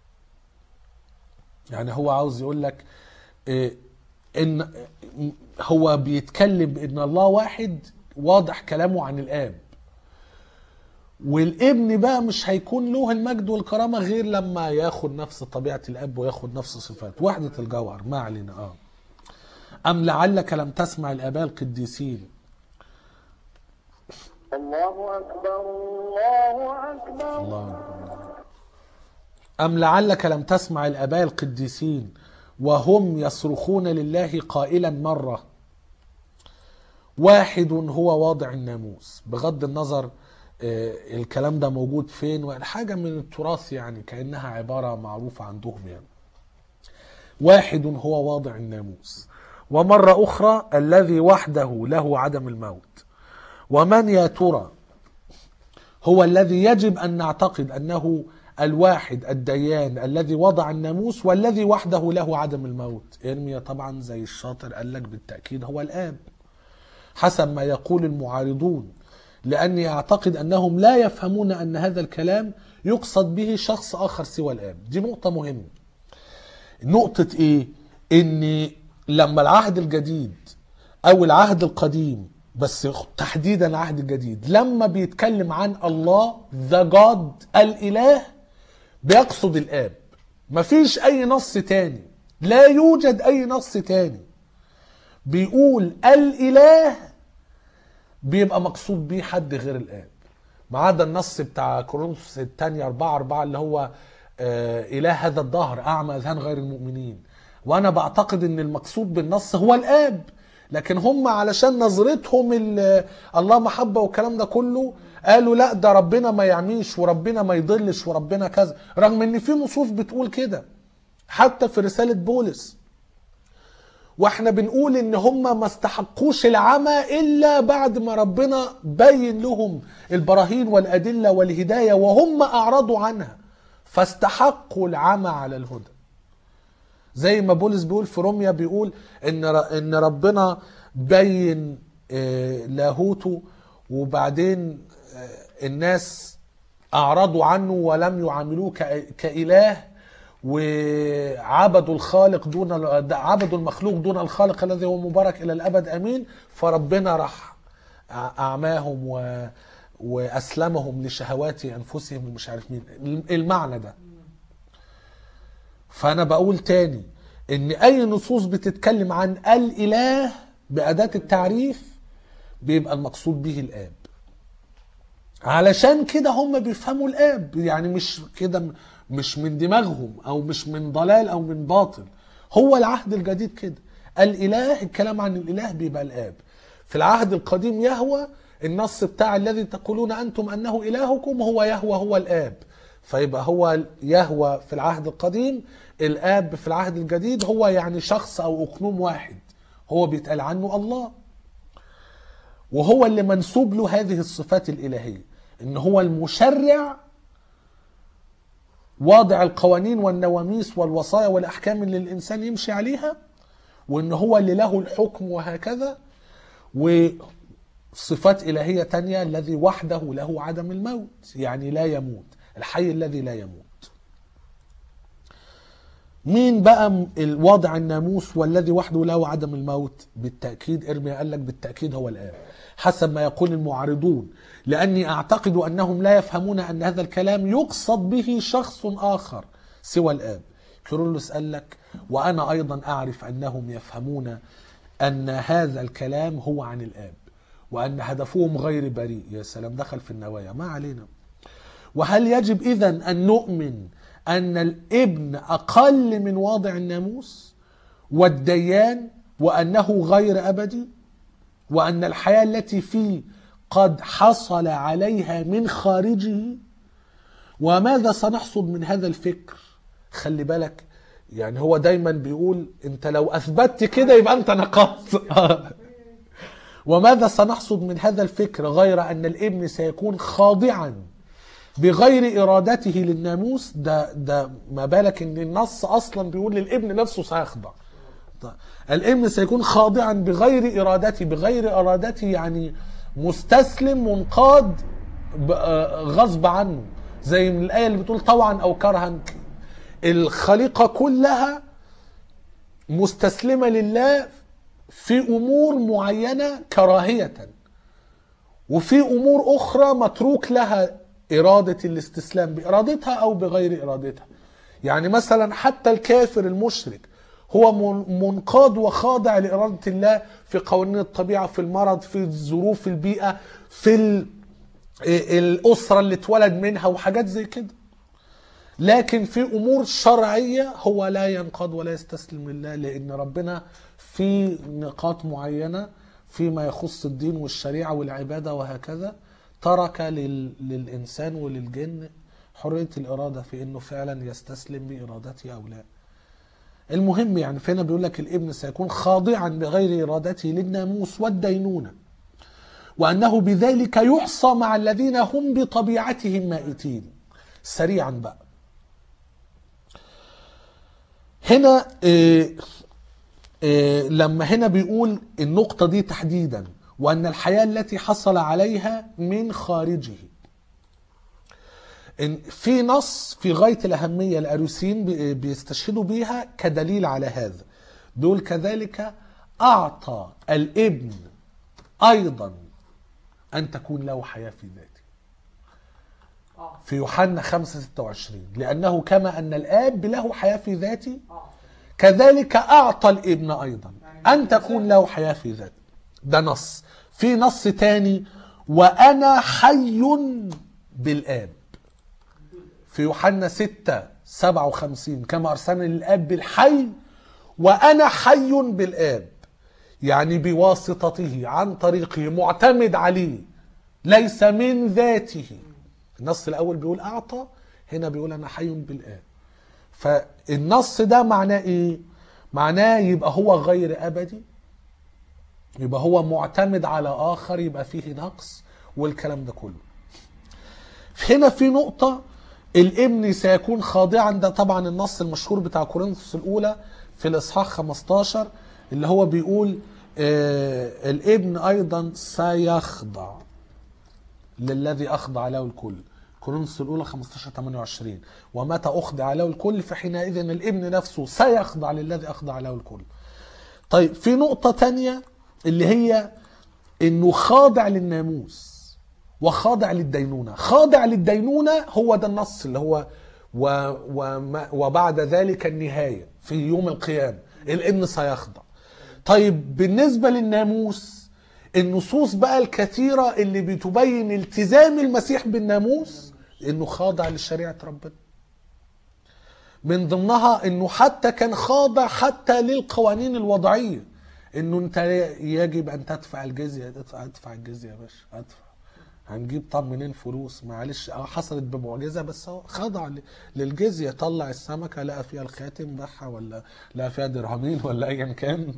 يعني هو عاوز يقول لك إيه، إن هو بيتكلم إن الله واحد واضح كلامه عن الآب والابن بقى مش هيكون له المجد والكرامة غير لما ياخد نفس طبيعة الأب وياخد نفس صفات وحدة الجوهر ما علينا اه أم لعلك لم تسمع الآباء القديسين الله أكبر الله أكبر الله أكبر. أم لعلك لم تسمع الآباء القديسين وهم يصرخون لله قائلا مرة واحد هو واضع الناموس بغض النظر آه، الكلام ده موجود فين والحاجة من التراث يعني كأنها عبارة معروفة عندهم يعني واحد هو واضع الناموس ومرة أخرى الذي وحده له عدم الموت ومن يا ترى هو الذي يجب أن نعتقد أنه الواحد الديان الذي وضع الناموس والذي وحده له عدم الموت إرميا طبعا زي الشاطر قال لك بالتأكيد هو الآب حسب ما يقول المعارضون لأني أعتقد أنهم لا يفهمون أن هذا الكلام يقصد به شخص آخر سوى الآب دي نقطة مهمة نقطة إيه؟ إن لما العهد الجديد أو العهد القديم بس تحديدا العهد الجديد لما بيتكلم عن الله ذا جاد الإله بيقصد الآب مفيش أي نص تاني لا يوجد أي نص تاني بيقول الاله بيبقى مقصود بيه حد غير الاب ما عدا النص بتاع كورنثوس الثانية 4 4 اللي هو آه، إله هذا الدهر أعمى أذهان غير المؤمنين وأنا بعتقد إن المقصود بالنص هو الآب لكن هم علشان نظرتهم ال- الله محبة والكلام ده كله قالوا لا ده ربنا ما يعميش وربنا ما يضلش وربنا كذا رغم ان في نصوص بتقول كده حتى في رسالة بولس واحنا بنقول ان هم ما استحقوش العمى الا بعد ما ربنا بين لهم البراهين والادله والهدايه وهم اعرضوا عنها فاستحقوا العمى على الهدى زي ما بولس بيقول في روميا بيقول ان ر- ان ربنا بين آه، لاهوته وبعدين آه، الناس اعرضوا عنه ولم يعاملوه كإ- كاله وعبدوا الخالق دون ال- عبدوا المخلوق دون الخالق الذي هو مبارك الى الابد امين فربنا راح أع- اعماهم و واسلمهم لشهوات انفسهم ومش عارف مين المعنى ده فانا بقول تاني ان اي نصوص بتتكلم عن الاله باداه التعريف بيبقى المقصود به الاب علشان كده هم بيفهموا الاب يعني مش كده مش من دماغهم او مش من ضلال او من باطل هو العهد الجديد كده الاله الكلام عن الاله بيبقى الاب في العهد القديم يهوى النص بتاع الذي تقولون انتم انه الهكم هو يهوى هو الاب فيبقى هو يهوى في العهد القديم الاب في العهد الجديد هو يعني شخص او اقنوم واحد هو بيتقال عنه الله وهو اللي منسوب له هذه الصفات الإلهية إن هو المشرع واضع القوانين والنواميس والوصايا والأحكام اللي الإنسان يمشي عليها وإن هو اللي له الحكم وهكذا وصفات إلهية تانية الذي وحده له عدم الموت يعني لا يموت الحي الذي لا يموت مين بقى م- الواضع الناموس والذي وحده له عدم الموت بالتأكيد ارميا قال لك بالتأكيد هو الآب حسب ما يقول المعارضون لأني أعتقد أنهم لا يفهمون أن هذا الكلام يقصد به شخص آخر سوى الآب كيرلس قال لك وأنا أيضا أعرف أنهم يفهمون أن هذا الكلام هو عن الآب وأن هدفهم غير بريء يا سلام دخل في النوايا ما علينا وهل يجب إذا أن نؤمن أن الابن أقل من واضع الناموس والديان وأنه غير أبدي وأن الحياة التي فيه قد حصل عليها من خارجه وماذا سنحصد من هذا الفكر خلي بالك يعني هو دايما بيقول انت لو اثبتت كده يبقى انت نقضت وماذا سنحصد من هذا الفكر غير ان الابن سيكون خاضعا بغير ارادته للناموس ده ده ما بالك ان النص اصلا بيقول للابن نفسه سيخضع طيب. الابن سيكون خاضعا بغير ارادته بغير ارادته يعني مستسلم منقاد ب- آه، غصب عنه زي من الايه اللي بتقول طوعا او كرها الخليقه كلها مستسلمه لله في امور معينه كراهيه وفي امور اخرى متروك لها اراده الاستسلام بارادتها او بغير ارادتها يعني مثلا حتى الكافر المشرك هو من- منقاد وخاضع لاراده الله في قوانين الطبيعه في المرض في ظروف البيئه في ال- الاسره اللي اتولد منها وحاجات زي كده لكن في امور شرعيه هو لا ينقاد ولا يستسلم لله لان ربنا في نقاط معينه فيما يخص الدين والشريعه والعباده وهكذا ترك لل... للانسان وللجن حريه الاراده في انه فعلا يستسلم بارادته او لا. المهم يعني فهنا بيقول لك الابن سيكون خاضعا بغير ارادته للناموس والدينونه. وانه بذلك يحصى مع الذين هم بطبيعتهم مائتين. سريعا بقى. هنا إيه إيه لما هنا بيقول النقطة دي تحديدا وأن الحياة التي حصل عليها من خارجه إن في نص في غاية الأهمية الأروسيين بي- بيستشهدوا بيها كدليل على هذا بيقول كذلك أعطى الابن أيضا أن تكون له حياة في ذاته اه في يوحنا 5 26 لأنه كما أن الآب له حياة في ذاته اه كذلك أعطى الابن أيضا يعني أن تكون له حياة في ذاته ده نص في نص تاني وأنا حي بالآب في يوحنا 6 57 كما أرسلني الآب بالحي وأنا حي بالآب يعني بواسطته عن طريقه معتمد عليه ليس من ذاته النص الأول بيقول أعطى هنا بيقول أنا حي بالآب فالنص ده معناه إيه؟ معناه يبقى هو غير أبدي يبقى هو معتمد على آخر يبقى فيه نقص والكلام ده كله هنا في نقطة الابن سيكون خاضعا ده طبعا النص المشهور بتاع كورنثوس الأولى في الإصحاح 15 اللي هو بيقول آه الابن أيضا سيخضع للذي أخضع له الكل كورنثوس الأولى 15 28 ومتى أخضع له الكل فحينئذ الابن نفسه سيخضع للذي أخضع له الكل طيب في نقطة تانية اللي هي انه خاضع للناموس وخاضع للدينونة خاضع للدينونة هو ده النص اللي هو و وما وبعد ذلك النهاية في يوم القيامة الابن سيخضع طيب بالنسبة للناموس النصوص بقى الكثيرة اللي بتبين التزام المسيح بالناموس انه خاضع لشريعة ربنا من ضمنها انه حتى كان خاضع حتى للقوانين الوضعيه انه انت يجب ان تدفع الجزيه ادفع ادفع الجزيه يا باشا ادفع هنجيب طب منين فلوس معلش اه حصلت بمعجزه بس هو خضع ل- للجزيه طلع السمكه لقى فيها الخاتم باعها ولا لقى فيها درهمين ولا ايا كان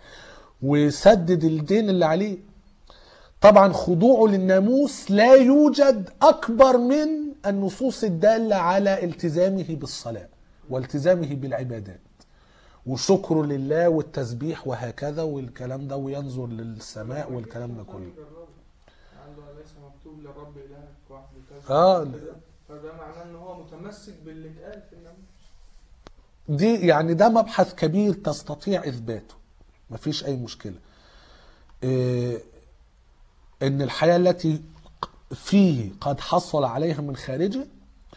وسدد الدين اللي عليه طبعا خضوعه للناموس لا يوجد اكبر من النصوص الداله على التزامه بالصلاه والتزامه بالعبادات وشكره لله والتسبيح وهكذا والكلام ده وينظر للسماء والكلام ده كله عنده ليس مكتوب للرب إلهك وحده كذا اه فده معناه ان هو متمسك باللي اتقال في الناموس دي يعني ده مبحث كبير تستطيع اثباته مفيش اي مشكله إيه ان الحياه التي فيه قد حصل عليها من خارجه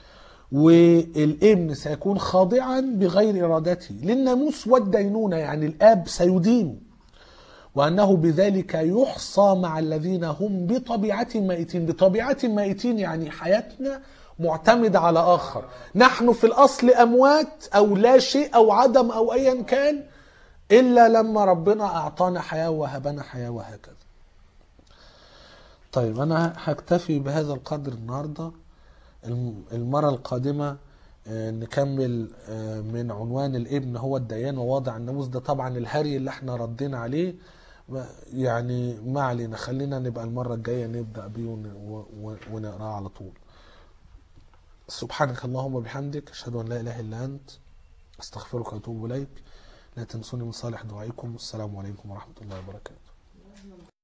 والابن سيكون خاضعا بغير ارادته للناموس والدينونه يعني الاب سيدينه وانه بذلك يحصى مع الذين هم بطبيعه ميتين بطبيعه ميتين يعني حياتنا معتمده على اخر نحن في الاصل اموات او لا شيء او عدم او ايا كان الا لما ربنا اعطانا حياه وهبنا حياه وهكذا طيب انا هكتفي بهذا القدر النهارده الم- المره القادمه آه، نكمل آه، من عنوان الابن هو الديان وواضع الناموس ده طبعا الهري اللي احنا ردينا عليه ما- يعني ما علينا خلينا نبقى المره الجايه نبدا بيه ون- و- و- ونقراه على طول سبحانك اللهم وبحمدك اشهد ان لا اله الا انت استغفرك واتوب اليك لا تنسوني من صالح دعائكم والسلام عليكم ورحمه الله وبركاته